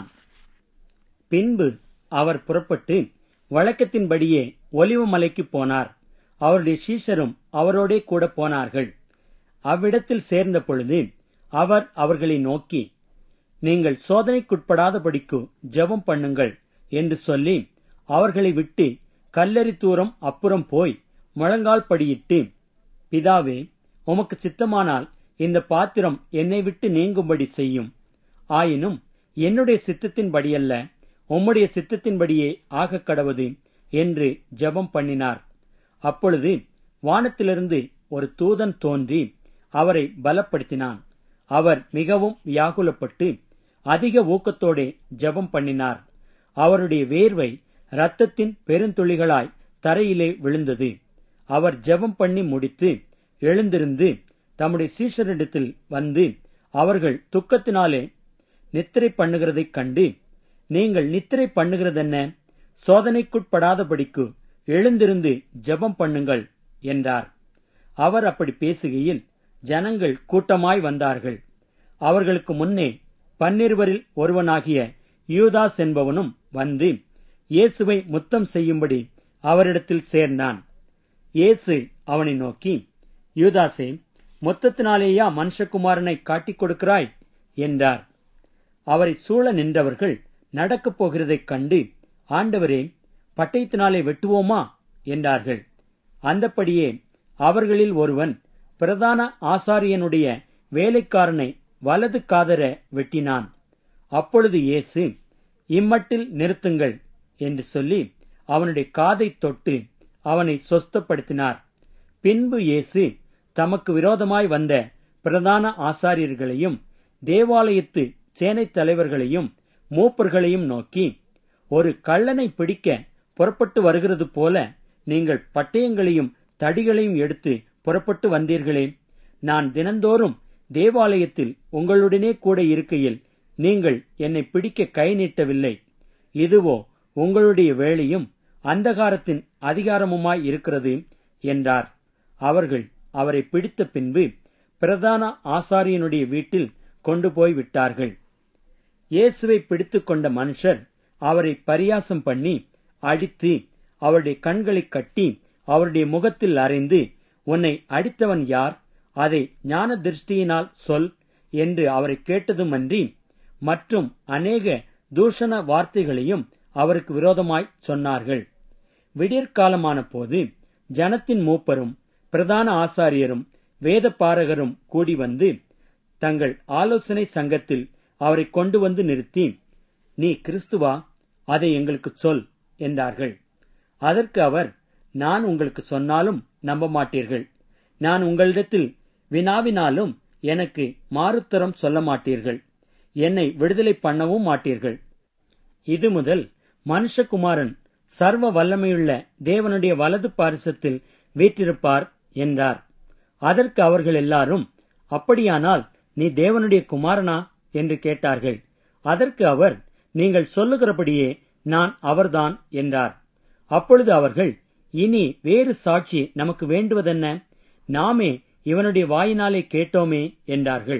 பின்பு அவர் புறப்பட்டு வழக்கத்தின்படியே ஒலிவமலைக்கு போனார் அவருடைய சீஷரும் அவரோடே கூட போனார்கள் அவ்விடத்தில் சேர்ந்த பொழுது அவர் அவர்களை நோக்கி நீங்கள் சோதனைக்குட்படாதபடிக்கு ஜெபம் பண்ணுங்கள் என்று சொல்லி அவர்களை விட்டு கல்லறி தூரம் அப்புறம் போய் முழங்கால் படியிட்டு பிதாவே உமக்கு சித்தமானால் இந்த பாத்திரம் என்னை விட்டு நீங்கும்படி செய்யும் ஆயினும் என்னுடைய சித்தத்தின்படியல்ல உம்முடைய சித்தத்தின்படியே ஆகக் கடவது என்று ஜெபம் பண்ணினார் அப்பொழுது வானத்திலிருந்து ஒரு தூதன் தோன்றி அவரை பலப்படுத்தினான் அவர் மிகவும் வியாகுலப்பட்டு அதிக ஊக்கத்தோடே ஜெபம் பண்ணினார் அவருடைய வேர்வை இரத்தத்தின் பெருந்துளிகளாய் தரையிலே விழுந்தது அவர் ஜெபம் பண்ணி முடித்து எழுந்திருந்து தம்முடைய சீஷரிடத்தில் வந்து அவர்கள் துக்கத்தினாலே நித்திரை பண்ணுகிறதைக் கண்டு நீங்கள் நித்திரை பண்ணுகிறதென்ன சோதனைக்குட்படாதபடிக்கு எழுந்திருந்து ஜெபம் பண்ணுங்கள் என்றார் அவர் அப்படி பேசுகையில் ஜனங்கள் கூட்டமாய் வந்தார்கள் அவர்களுக்கு முன்னே பன்னிருவரில் ஒருவனாகிய யூதாஸ் என்பவனும் வந்து இயேசுவை முத்தம் செய்யும்படி அவரிடத்தில் சேர்ந்தான் இயேசு அவனை நோக்கி யூதாசே மொத்தத்தினாலேயா மனுஷகுமாரனை காட்டிக் கொடுக்கிறாய் என்றார் அவரை சூழ நின்றவர்கள் நடக்கப் போகிறதைக் கண்டு ஆண்டவரே பட்டயத்தினாலே வெட்டுவோமா என்றார்கள் அந்தப்படியே அவர்களில் ஒருவன் பிரதான ஆசாரியனுடைய வேலைக்காரனை வலது காதர வெட்டினான் அப்பொழுது இயேசு இம்மட்டில் நிறுத்துங்கள் என்று சொல்லி அவனுடைய காதை தொட்டு அவனை சொஸ்தப்படுத்தினார் பின்பு இயேசு தமக்கு விரோதமாய் வந்த பிரதான ஆசாரியர்களையும் தேவாலயத்து சேனைத் தலைவர்களையும் மூப்பர்களையும் நோக்கி ஒரு கள்ளனை பிடிக்க புறப்பட்டு வருகிறது போல நீங்கள் பட்டயங்களையும் தடிகளையும் எடுத்து புறப்பட்டு வந்தீர்களே நான் தினந்தோறும் தேவாலயத்தில் உங்களுடனே கூட இருக்கையில் நீங்கள் என்னை பிடிக்க கை நீட்டவில்லை இதுவோ உங்களுடைய வேலையும் அந்தகாரத்தின் அதிகாரமுமாய் இருக்கிறது என்றார் அவர்கள் அவரை பிடித்த பின்பு பிரதான ஆசாரியனுடைய வீட்டில் கொண்டு போய் விட்டார்கள் இயேசுவை பிடித்துக் கொண்ட மனுஷர் அவரை பரியாசம் பண்ணி அடித்து அவருடைய கண்களை கட்டி அவருடைய முகத்தில் அறைந்து உன்னை அடித்தவன் யார் அதை ஞான திருஷ்டியினால் சொல் என்று அவரை கேட்டதுமன்றி மற்றும் அநேக தூஷண வார்த்தைகளையும் அவருக்கு விரோதமாய் சொன்னார்கள் விடியற்காலமான போது ஜனத்தின் மூப்பரும் பிரதான ஆசாரியரும் வேத பாரகரும் கூடி வந்து தங்கள் ஆலோசனை சங்கத்தில் அவரை கொண்டு வந்து நிறுத்தி நீ கிறிஸ்துவா அதை எங்களுக்கு சொல் என்றார்கள் அதற்கு அவர் நான் உங்களுக்கு சொன்னாலும் நம்ப மாட்டீர்கள் நான் உங்களிடத்தில் வினாவினாலும் எனக்கு மாறுத்தரம் சொல்ல மாட்டீர்கள் என்னை விடுதலை பண்ணவும் மாட்டீர்கள் இது முதல் மனுஷகுமாரன் சர்வ வல்லமையுள்ள தேவனுடைய வலது பாரிசத்தில் வீற்றிருப்பார் என்றார் அதற்கு அவர்கள் எல்லாரும் அப்படியானால் நீ தேவனுடைய குமாரனா என்று கேட்டார்கள் அதற்கு அவர் நீங்கள் சொல்லுகிறபடியே நான் அவர்தான் என்றார் அப்பொழுது அவர்கள் இனி வேறு சாட்சி நமக்கு வேண்டுவதென்ன நாமே இவனுடைய வாயினாலே கேட்டோமே என்றார்கள்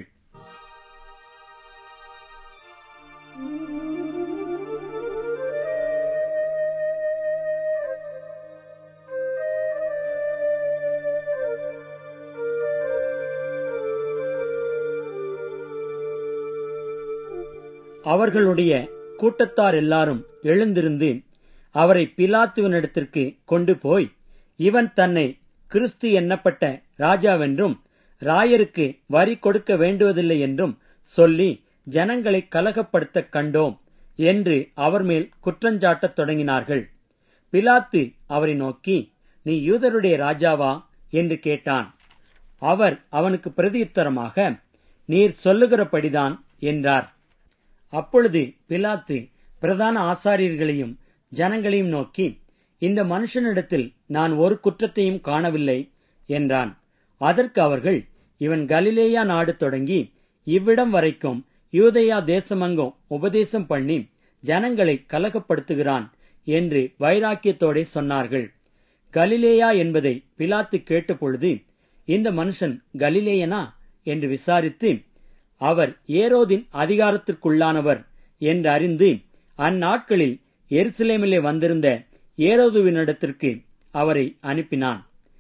அவர்களுடைய கூட்டத்தார் எல்லாரும் எழுந்திருந்து அவரை பிலாத்துவனிடத்திற்கு கொண்டு போய் இவன் தன்னை கிறிஸ்து எண்ணப்பட்ட ராஜாவென்றும் ராயருக்கு வரி கொடுக்க வேண்டுவதில்லை என்றும் சொல்லி ஜனங்களை கலகப்படுத்த கண்டோம் என்று அவர் மேல் குற்றஞ்சாட்டத் தொடங்கினார்கள் பிலாத்து அவரை நோக்கி நீ யூதருடைய ராஜாவா என்று கேட்டான் அவர் அவனுக்கு பிரதியுத்தரமாக நீர் சொல்லுகிறபடிதான் என்றார் அப்பொழுது பிலாத்து பிரதான ஆசாரியர்களையும் ஜனங்களையும் நோக்கி இந்த மனுஷனிடத்தில் நான் ஒரு குற்றத்தையும் காணவில்லை என்றான் அதற்கு அவர்கள் இவன் கலிலேயா நாடு தொடங்கி இவ்விடம் வரைக்கும் யூதயா தேசமங்கும் உபதேசம் பண்ணி ஜனங்களை கலகப்படுத்துகிறான் என்று வைராக்கியத்தோடே சொன்னார்கள் கலிலேயா என்பதை பிலாத்து கேட்டபொழுது இந்த மனுஷன் கலிலேயனா என்று விசாரித்து அவர் ஏரோதின் அதிகாரத்திற்குள்ளானவர் என்று அறிந்து அந்நாட்களில் எருசலேமிலே வந்திருந்த ஏரோதுவினிடத்திற்கு அவரை அனுப்பினான்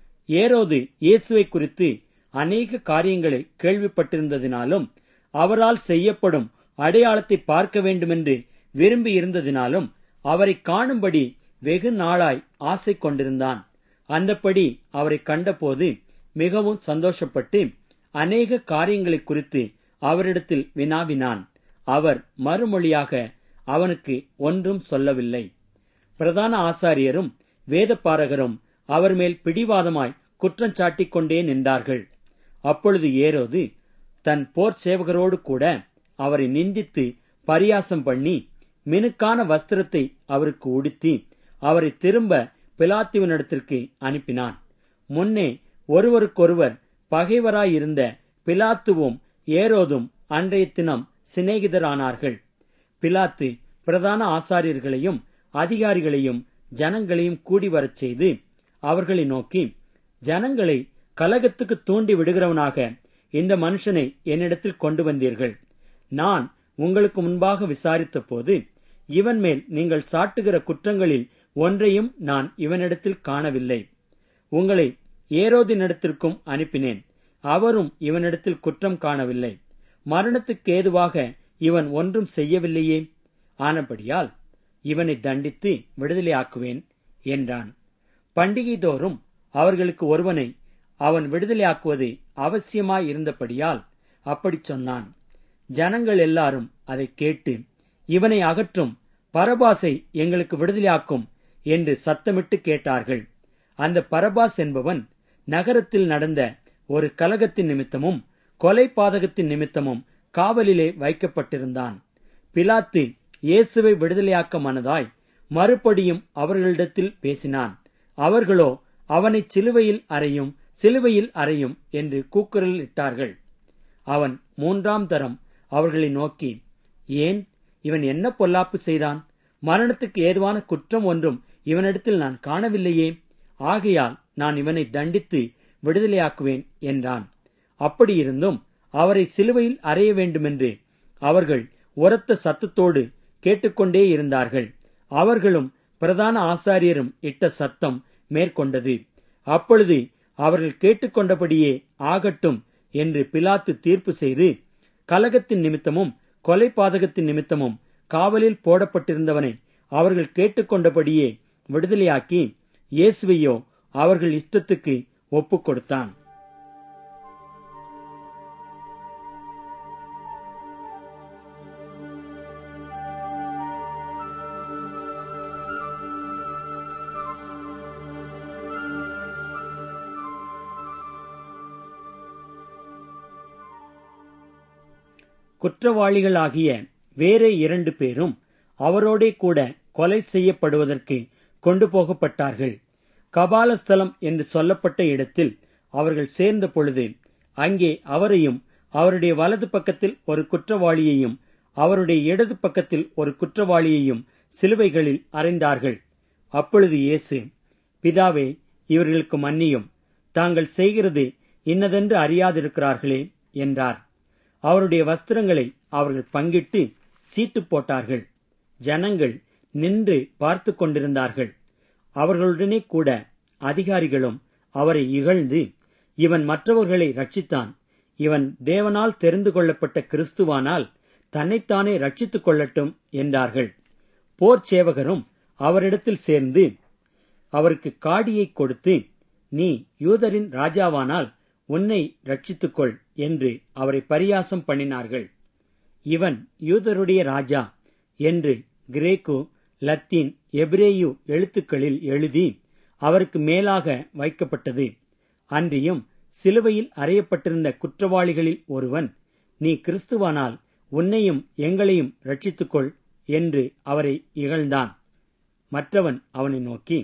ஏரோது இயேசுவை குறித்து அநேக காரியங்களை கேள்விப்பட்டிருந்ததினாலும் அவரால் செய்யப்படும் அடையாளத்தை பார்க்க வேண்டுமென்று விரும்பி இருந்ததினாலும் அவரை காணும்படி வெகு நாளாய் ஆசை கொண்டிருந்தான் அந்தப்படி அவரை கண்டபோது மிகவும் சந்தோஷப்பட்டு அநேக காரியங்களை குறித்து அவரிடத்தில் வினாவினான் அவர் மறுமொழியாக அவனுக்கு ஒன்றும் சொல்லவில்லை பிரதான ஆசாரியரும் வேதப்பாரகரும் அவர் மேல் பிடிவாதமாய் குற்றஞ்சாட்டிக் கொண்டே நின்றார்கள் அப்பொழுது ஏரோது தன் போர் சேவகரோடு கூட அவரை நிந்தித்து பரியாசம் பண்ணி மினுக்கான வஸ்திரத்தை அவருக்கு உடுத்தி அவரை திரும்ப பிலாத்துவனிடத்திற்கு அனுப்பினான் முன்னே ஒருவருக்கொருவர் பகைவராயிருந்த பிலாத்துவும் ஏரோதும் அன்றைய தினம் சிநேகிதரானார்கள் பிலாத்து பிரதான ஆசாரியர்களையும் அதிகாரிகளையும் ஜனங்களையும் கூடி வரச் செய்து அவர்களை நோக்கி ஜனங்களை கலகத்துக்கு தூண்டி விடுகிறவனாக இந்த மனுஷனை என்னிடத்தில் கொண்டு வந்தீர்கள் நான் உங்களுக்கு முன்பாக விசாரித்த போது இவன் மேல் நீங்கள் சாட்டுகிற குற்றங்களில் ஒன்றையும் நான் இவனிடத்தில் காணவில்லை உங்களை ஏரோதினிடத்திற்கும் அனுப்பினேன் அவரும் இவனிடத்தில் குற்றம் காணவில்லை மரணத்துக்கு ஏதுவாக இவன் ஒன்றும் செய்யவில்லையே ஆனபடியால் இவனை தண்டித்து விடுதலையாக்குவேன் என்றான் பண்டிகை தோறும் அவர்களுக்கு ஒருவனை அவன் விடுதலையாக்குவது அவசியமாயிருந்தபடியால் அப்படிச் சொன்னான் ஜனங்கள் எல்லாரும் அதை கேட்டு இவனை அகற்றும் பரபாசை எங்களுக்கு விடுதலையாக்கும் என்று சத்தமிட்டு கேட்டார்கள் அந்த பரபாஸ் என்பவன் நகரத்தில் நடந்த ஒரு கலகத்தின் நிமித்தமும் கொலை பாதகத்தின் நிமித்தமும் காவலிலே வைக்கப்பட்டிருந்தான் பிலாத்து இயேசுவை விடுதலையாக்க மனதாய் மறுபடியும் அவர்களிடத்தில் பேசினான் அவர்களோ அவனை சிலுவையில் அறையும் சிலுவையில் அறையும் என்று கூக்குரல் இட்டார்கள் அவன் மூன்றாம் தரம் அவர்களை நோக்கி ஏன் இவன் என்ன பொல்லாப்பு செய்தான் மரணத்துக்கு ஏதுவான குற்றம் ஒன்றும் இவனிடத்தில் நான் காணவில்லையே ஆகையால் நான் இவனை தண்டித்து விடுதலையாக்குவேன் என்றான் அப்படியிருந்தும் அவரை சிலுவையில் அறைய வேண்டுமென்று அவர்கள் உரத்த சத்தத்தோடு கேட்டுக்கொண்டே இருந்தார்கள் அவர்களும் பிரதான ஆசாரியரும் இட்ட சத்தம் மேற்கொண்டது அப்பொழுது அவர்கள் கேட்டுக்கொண்டபடியே ஆகட்டும் என்று பிலாத்து தீர்ப்பு செய்து கலகத்தின் நிமித்தமும் கொலை பாதகத்தின் நிமித்தமும் காவலில் போடப்பட்டிருந்தவனை அவர்கள் கேட்டுக்கொண்டபடியே விடுதலையாக்கி இயேசுவையோ அவர்கள் இஷ்டத்துக்கு ஒப்புக் கொடுத்தான் குற்றவாளிகளாகிய வேறே இரண்டு பேரும் அவரோடே கூட கொலை செய்யப்படுவதற்கு கொண்டு போகப்பட்டார்கள் கபாலஸ்தலம் என்று சொல்லப்பட்ட இடத்தில் அவர்கள் சேர்ந்த பொழுது அங்கே அவரையும் அவருடைய வலது பக்கத்தில் ஒரு குற்றவாளியையும் அவருடைய இடது பக்கத்தில் ஒரு குற்றவாளியையும் சிலுவைகளில் அறைந்தார்கள் அப்பொழுது இயேசு பிதாவே இவர்களுக்கு மன்னியும் தாங்கள் செய்கிறது இன்னதென்று அறியாதிருக்கிறார்களே என்றார் அவருடைய வஸ்திரங்களை அவர்கள் பங்கிட்டு சீட்டு போட்டார்கள் ஜனங்கள் நின்று பார்த்து கொண்டிருந்தார்கள் அவர்களுடனே கூட அதிகாரிகளும் அவரை இகழ்ந்து இவன் மற்றவர்களை ரட்சித்தான் இவன் தேவனால் தெரிந்து கொள்ளப்பட்ட கிறிஸ்துவானால் தன்னைத்தானே ரட்சித்துக் கொள்ளட்டும் என்றார்கள் போர் சேவகரும் அவரிடத்தில் சேர்ந்து அவருக்கு காடியை கொடுத்து நீ யூதரின் ராஜாவானால் உன்னை ரட்சித்துக்கொள் என்று அவரை பரியாசம் பண்ணினார்கள் இவன் யூதருடைய ராஜா என்று கிரேக்கு லத்தீன் எபிரேயு எழுத்துக்களில் எழுதி அவருக்கு மேலாக வைக்கப்பட்டது அன்றியும் சிலுவையில் அறையப்பட்டிருந்த குற்றவாளிகளில் ஒருவன் நீ கிறிஸ்துவானால் உன்னையும் எங்களையும் ரட்சித்துக்கொள் என்று அவரை இகழ்ந்தான் மற்றவன் அவனை நோக்கி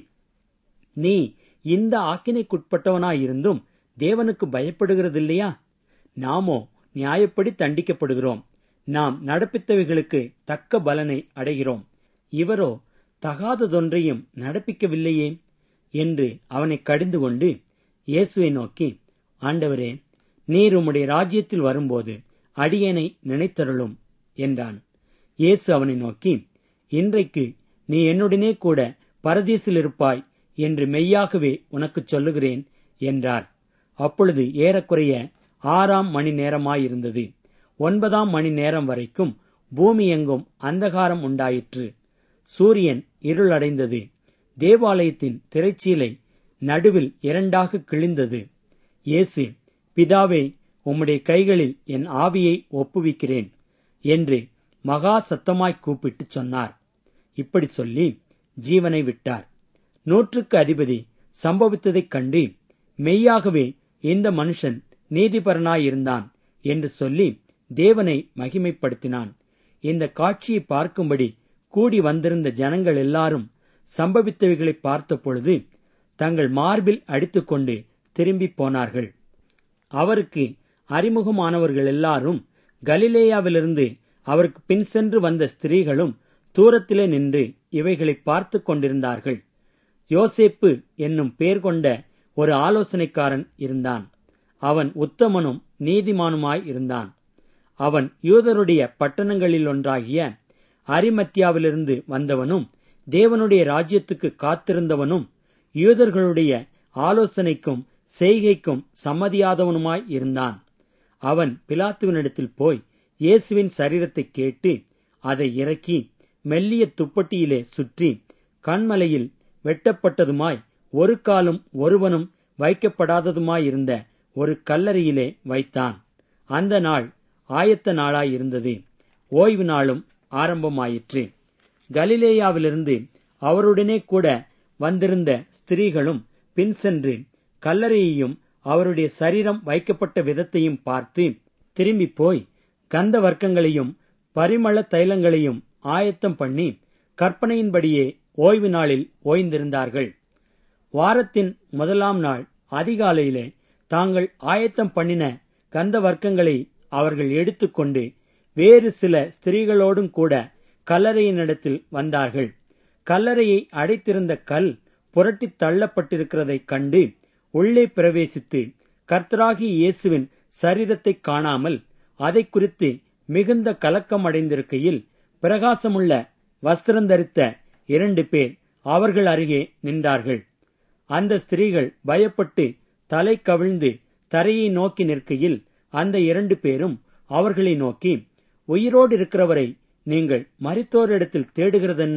நீ இந்த ஆக்கினைக்குட்பட்டவனாயிருந்தும் தேவனுக்கு பயப்படுகிறதில்லையா நாமோ நியாயப்படி தண்டிக்கப்படுகிறோம் நாம் நடப்பித்தவைகளுக்கு தக்க பலனை அடைகிறோம் இவரோ தகாததொன்றையும் நடப்பிக்கவில்லையே என்று அவனை கடிந்து கொண்டு இயேசுவை நோக்கி ஆண்டவரே நீர் உம்முடைய ராஜ்யத்தில் வரும்போது அடியேனை நினைத்தருளும் என்றான் இயேசு அவனை நோக்கி இன்றைக்கு நீ என்னுடனே கூட பரதீசில் இருப்பாய் என்று மெய்யாகவே உனக்குச் சொல்லுகிறேன் என்றார் அப்பொழுது ஏறக்குறைய ஆறாம் மணி நேரமாயிருந்தது ஒன்பதாம் மணி நேரம் வரைக்கும் பூமி எங்கும் அந்தகாரம் உண்டாயிற்று சூரியன் இருளடைந்தது தேவாலயத்தின் திரைச்சீலை நடுவில் இரண்டாக கிழிந்தது இயேசு பிதாவே உம்முடைய கைகளில் என் ஆவியை ஒப்புவிக்கிறேன் என்று மகா சத்தமாய் கூப்பிட்டு சொன்னார் இப்படி சொல்லி ஜீவனை விட்டார் நூற்றுக்கு அதிபதி சம்பவித்ததைக் கண்டு மெய்யாகவே இந்த மனுஷன் நீதிபரனாயிருந்தான் என்று சொல்லி தேவனை மகிமைப்படுத்தினான் இந்த காட்சியை பார்க்கும்படி கூடி வந்திருந்த ஜனங்கள் எல்லாரும் சம்பவித்தவைகளை பார்த்தபொழுது தங்கள் மார்பில் அடித்துக்கொண்டு திரும்பி போனார்கள் அவருக்கு அறிமுகமானவர்கள் எல்லாரும் கலிலேயாவிலிருந்து அவருக்கு பின் சென்று வந்த ஸ்திரீகளும் தூரத்திலே நின்று இவைகளை பார்த்து கொண்டிருந்தார்கள் யோசேப்பு என்னும் பேர் கொண்ட ஒரு ஆலோசனைக்காரன் இருந்தான் அவன் உத்தமனும் நீதிமானுமாய் இருந்தான் அவன் யூதருடைய பட்டணங்களிலொன்றாகிய அரிமத்தியாவிலிருந்து வந்தவனும் தேவனுடைய ராஜ்யத்துக்கு காத்திருந்தவனும் யூதர்களுடைய ஆலோசனைக்கும் செய்கைக்கும் சம்மதியாதவனுமாய் இருந்தான் அவன் பிலாத்துவனிடத்தில் போய் இயேசுவின் சரீரத்தை கேட்டு அதை இறக்கி மெல்லிய துப்பட்டியிலே சுற்றி கண்மலையில் வெட்டப்பட்டதுமாய் ஒரு காலும் ஒருவனும் வைக்கப்படாததுமாயிருந்த ஒரு கல்லறையிலே வைத்தான் அந்த நாள் ஆயத்த நாளாயிருந்தது ஓய்வு நாளும் ஆரம்பமாயிற்று கலிலேயாவிலிருந்து அவருடனே கூட வந்திருந்த ஸ்திரீகளும் பின் சென்று கல்லறையையும் அவருடைய சரீரம் வைக்கப்பட்ட விதத்தையும் பார்த்து திரும்பி போய் கந்த வர்க்கங்களையும் பரிமள தைலங்களையும் ஆயத்தம் பண்ணி கற்பனையின்படியே ஓய்வு நாளில் ஓய்ந்திருந்தார்கள் வாரத்தின் முதலாம் நாள் அதிகாலையிலே தாங்கள் ஆயத்தம் பண்ணின கந்த வர்க்கங்களை அவர்கள் எடுத்துக்கொண்டு வேறு சில ஸ்திரீகளோடும் கூட கல்லறையினிடத்தில் வந்தார்கள் கல்லறையை அடைத்திருந்த கல் புரட்டித் தள்ளப்பட்டிருக்கிறதைக் கண்டு உள்ளே பிரவேசித்து கர்த்தராகி இயேசுவின் சரீரத்தைக் காணாமல் அதை குறித்து மிகுந்த கலக்கம் அடைந்திருக்கையில் பிரகாசமுள்ள வஸ்திரந்தரித்த இரண்டு பேர் அவர்கள் அருகே நின்றார்கள் அந்த ஸ்திரீகள் பயப்பட்டு தலை கவிழ்ந்து தரையை நோக்கி நிற்கையில் அந்த இரண்டு பேரும் அவர்களை நோக்கி உயிரோடு இருக்கிறவரை நீங்கள் மரித்தோரிடத்தில் தேடுகிறதென்ன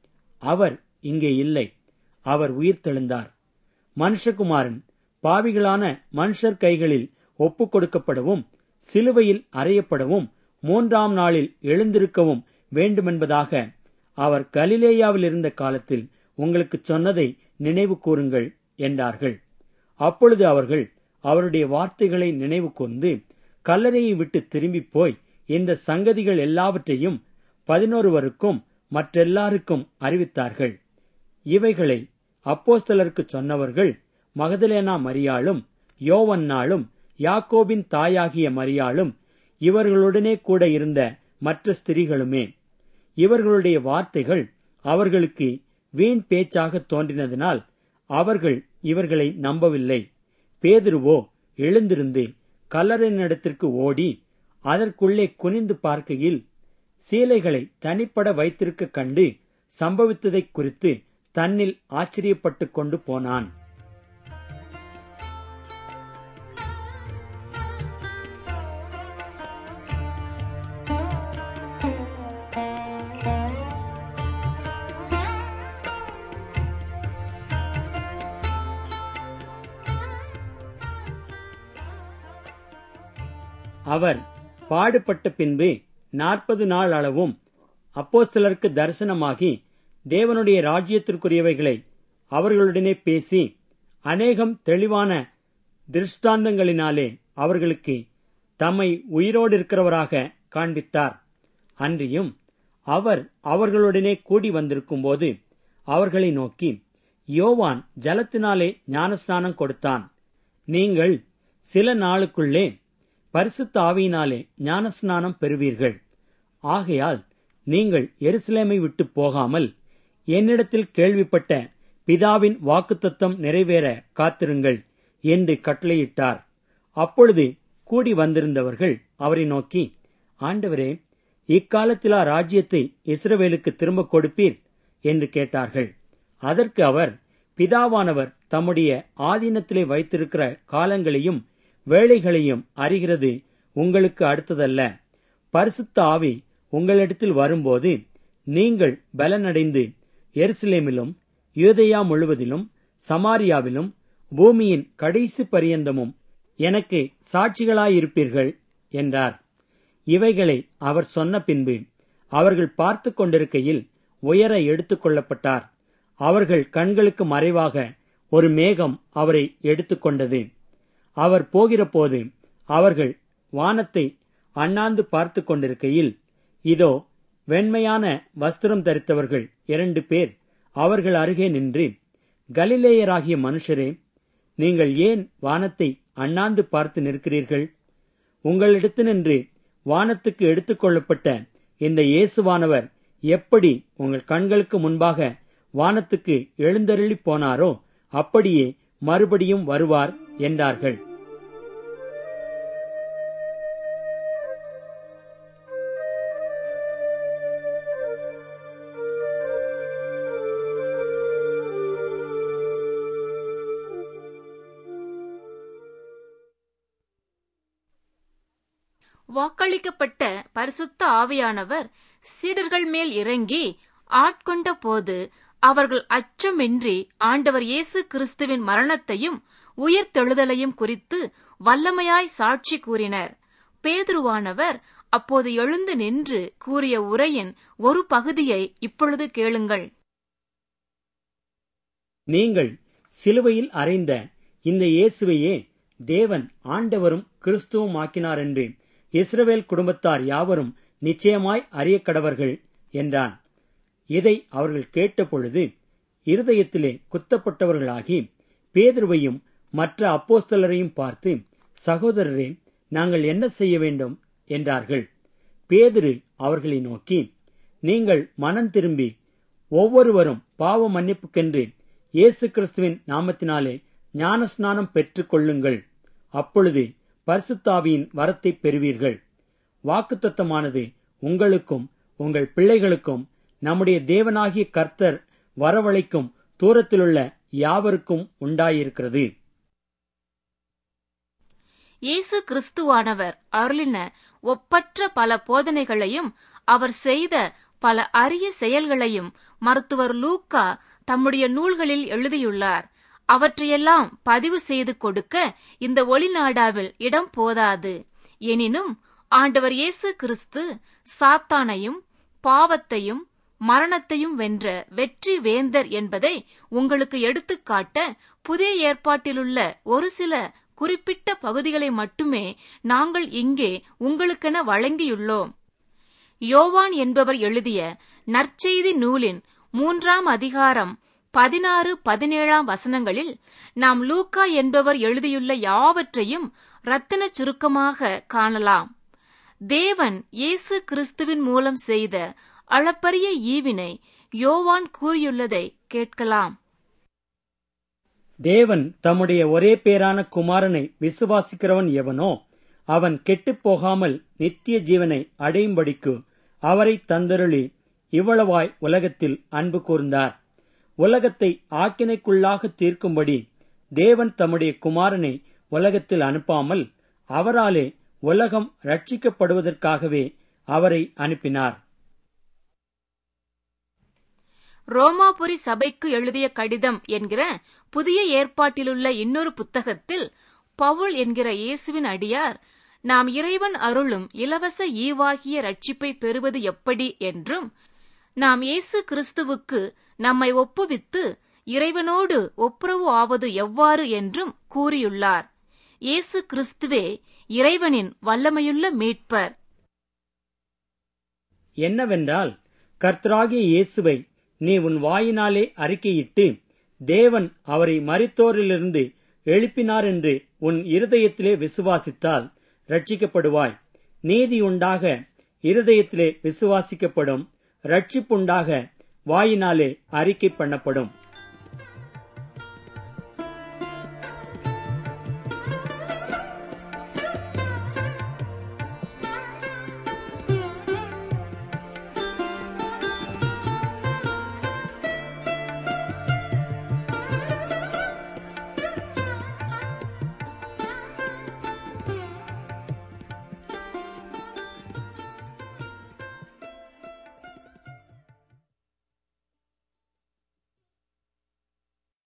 அவர் இங்கே இல்லை அவர் உயிர் தெழுந்தார் மனுஷகுமாரன் பாவிகளான மனுஷர் கைகளில் ஒப்புக் கொடுக்கப்படவும் சிலுவையில் அறையப்படவும் மூன்றாம் நாளில் எழுந்திருக்கவும் வேண்டுமென்பதாக அவர் கலிலேயாவில் இருந்த காலத்தில் உங்களுக்கு சொன்னதை நினைவு கூறுங்கள் என்றார்கள் அப்பொழுது அவர்கள் அவருடைய வார்த்தைகளை நினைவு கூர்ந்து கல்லறையை விட்டு திரும்பி போய் இந்த சங்கதிகள் எல்லாவற்றையும் பதினொருவருக்கும் மற்றெல்லாருக்கும் அறிவித்தார்கள் இவைகளை அப்போஸ்தலருக்கு சொன்னவர்கள் மகதலேனா மரியாளும் யோவன்னாளும் யாக்கோபின் தாயாகிய மரியாளும் இவர்களுடனே கூட இருந்த மற்ற ஸ்திரீகளுமே இவர்களுடைய வார்த்தைகள் அவர்களுக்கு வீண் பேச்சாக தோன்றினதினால் அவர்கள் இவர்களை நம்பவில்லை பேதுருவோ எழுந்திருந்து கல்லறையினிடத்திற்கு ஓடி அதற்குள்ளே குனிந்து பார்க்கையில் சீலைகளை தனிப்பட வைத்திருக்க கண்டு சம்பவித்ததைக் குறித்து தன்னில் ஆச்சரியப்பட்டுக் கொண்டு போனான் அவர் பாடுபட்ட பின்பு நாற்பது நாள் அளவும் அப்போஸ்தலருக்கு தரிசனமாகி தேவனுடைய ராஜ்யத்திற்குரியவைகளை அவர்களுடனே பேசி அநேகம் தெளிவான திருஷ்டாந்தங்களினாலே அவர்களுக்கு தம்மை உயிரோடு இருக்கிறவராக காண்பித்தார் அன்றியும் அவர் அவர்களுடனே கூடி வந்திருக்கும்போது அவர்களை நோக்கி யோவான் ஜலத்தினாலே ஞானஸ்நானம் கொடுத்தான் நீங்கள் சில நாளுக்குள்ளே பரிசுத்த ஆவியினாலே ஞானஸ்நானம் பெறுவீர்கள் ஆகையால் நீங்கள் எருசலேமை விட்டு போகாமல் என்னிடத்தில் கேள்விப்பட்ட பிதாவின் வாக்குத்தத்தம் நிறைவேற காத்திருங்கள் என்று கட்டளையிட்டார் அப்பொழுது கூடி வந்திருந்தவர்கள் அவரை நோக்கி ஆண்டவரே இக்காலத்திலா ராஜ்யத்தை இஸ்ரவேலுக்கு திரும்ப கொடுப்பீர் என்று கேட்டார்கள் அதற்கு அவர் பிதாவானவர் தம்முடைய ஆதீனத்திலே வைத்திருக்கிற காலங்களையும் வேளைகளையும் அறிகிறது உங்களுக்கு அடுத்ததல்ல பரிசுத்த ஆவி உங்களிடத்தில் வரும்போது நீங்கள் பலனடைந்து எருசலேமிலும் யூதேயா முழுவதிலும் சமாரியாவிலும் பூமியின் கடைசி பரியந்தமும் எனக்கு சாட்சிகளாயிருப்பீர்கள் என்றார் இவைகளை அவர் சொன்ன பின்பு அவர்கள் பார்த்து கொண்டிருக்கையில் உயர எடுத்துக் கொள்ளப்பட்டார் அவர்கள் கண்களுக்கு மறைவாக ஒரு மேகம் அவரை எடுத்துக்கொண்டது அவர் போகிறபோது அவர்கள் வானத்தை அண்ணாந்து பார்த்து கொண்டிருக்கையில் இதோ வெண்மையான வஸ்திரம் தரித்தவர்கள் இரண்டு பேர் அவர்கள் அருகே நின்று கலிலேயராகிய மனுஷரே நீங்கள் ஏன் வானத்தை அண்ணாந்து பார்த்து நிற்கிறீர்கள் உங்களிடத்தினின்று வானத்துக்கு எடுத்துக் கொள்ளப்பட்ட இந்த இயேசுவானவர் எப்படி உங்கள் கண்களுக்கு முன்பாக வானத்துக்கு எழுந்தருளி போனாரோ அப்படியே மறுபடியும் வருவார் என்றார்கள் வாக்களிக்கப்பட்ட பரிசுத்த ஆவியானவர் சீடர்கள் மேல் இறங்கி ஆட்கொண்ட போது அவர்கள் அச்சமின்றி ஆண்டவர் இயேசு கிறிஸ்துவின் மரணத்தையும் உயிர்த்தெழுதலையும் குறித்து வல்லமையாய் சாட்சி கூறினர் பேதுருவானவர் அப்போது எழுந்து நின்று கூறிய உரையின் ஒரு பகுதியை இப்பொழுது கேளுங்கள் நீங்கள் சிலுவையில் அறைந்த இந்த இயேசுவையே தேவன் ஆண்டவரும் கிறிஸ்துவும் ஆக்கினார் என்று இஸ்ரவேல் குடும்பத்தார் யாவரும் நிச்சயமாய் அறியக்கடவர்கள் என்றான் இதை அவர்கள் கேட்டபொழுது இருதயத்திலே குத்தப்பட்டவர்களாகி பேதுருவையும் மற்ற அப்போஸ்தலரையும் பார்த்து சகோதரரே நாங்கள் என்ன செய்ய வேண்டும் என்றார்கள் பேதுரு அவர்களை நோக்கி நீங்கள் மனம் திரும்பி ஒவ்வொருவரும் பாவ மன்னிப்புக்கென்று இயேசு கிறிஸ்துவின் நாமத்தினாலே ஞானஸ்நானம் பெற்றுக் கொள்ளுங்கள் அப்பொழுது பரிசுத்தாவியின் வரத்தை பெறுவீர்கள் வாக்குத்தத்தமானது உங்களுக்கும் உங்கள் பிள்ளைகளுக்கும் நம்முடைய தேவனாகிய கர்த்தர் வரவழைக்கும் தூரத்திலுள்ள யாவருக்கும் உண்டாயிருக்கிறது இயேசு கிறிஸ்துவானவர் அருளின ஒப்பற்ற பல போதனைகளையும் அவர் செய்த பல அரிய செயல்களையும் மருத்துவர் லூக்கா தம்முடைய நூல்களில் எழுதியுள்ளார் அவற்றையெல்லாம் பதிவு செய்து கொடுக்க இந்த ஒளிநாடாவில் இடம் போதாது எனினும் ஆண்டவர் இயேசு கிறிஸ்து சாத்தானையும் பாவத்தையும் மரணத்தையும் வென்ற வெற்றி வேந்தர் என்பதை உங்களுக்கு எடுத்துக்காட்ட புதிய ஏற்பாட்டிலுள்ள ஒரு சில குறிப்பிட்ட பகுதிகளை மட்டுமே நாங்கள் இங்கே உங்களுக்கென வழங்கியுள்ளோம் யோவான் என்பவர் எழுதிய நற்செய்தி நூலின் மூன்றாம் அதிகாரம் பதினாறு பதினேழாம் வசனங்களில் நாம் லூக்கா என்பவர் எழுதியுள்ள யாவற்றையும் ரத்தின சுருக்கமாக காணலாம் தேவன் இயேசு கிறிஸ்துவின் மூலம் செய்த அளப்பரிய ஈவினை யோவான் கூறியுள்ளதை கேட்கலாம் தேவன் தம்முடைய ஒரே பேரான குமாரனை விசுவாசிக்கிறவன் எவனோ அவன் கெட்டுப் போகாமல் நித்திய ஜீவனை அடையும்படிக்கு அவரை தந்தருளி இவ்வளவாய் உலகத்தில் அன்பு கூர்ந்தார் உலகத்தை ஆக்கினைக்குள்ளாக தீர்க்கும்படி தேவன் தம்முடைய குமாரனை உலகத்தில் அனுப்பாமல் அவராலே உலகம் ரட்சிக்கப்படுவதற்காகவே அவரை அனுப்பினார் ரோமாபுரி சபைக்கு எழுதிய கடிதம் என்கிற புதிய ஏற்பாட்டிலுள்ள இன்னொரு புத்தகத்தில் பவுல் என்கிற இயேசுவின் அடியார் நாம் இறைவன் அருளும் இலவச ஈவாகிய ரட்சிப்பை பெறுவது எப்படி என்றும் நாம் இயேசு கிறிஸ்துவுக்கு நம்மை ஒப்புவித்து இறைவனோடு ஒப்புரவு ஆவது எவ்வாறு என்றும் கூறியுள்ளார் இயேசு கிறிஸ்துவே இறைவனின் வல்லமையுள்ள மீட்பர் என்னவென்றால் கர்த்தராகிய இயேசுவை நீ உன் வாயினாலே அறிக்கையிட்டு தேவன் அவரை மரித்தோரிலிருந்து எழுப்பினார் என்று உன் இருதயத்திலே விசுவாசித்தால் ரட்சிக்கப்படுவாய் நீதி உண்டாக இருதயத்திலே விசுவாசிக்கப்படும் ரட்சிப்புண்டாக வாயினாலே அறிக்கை பண்ணப்படும்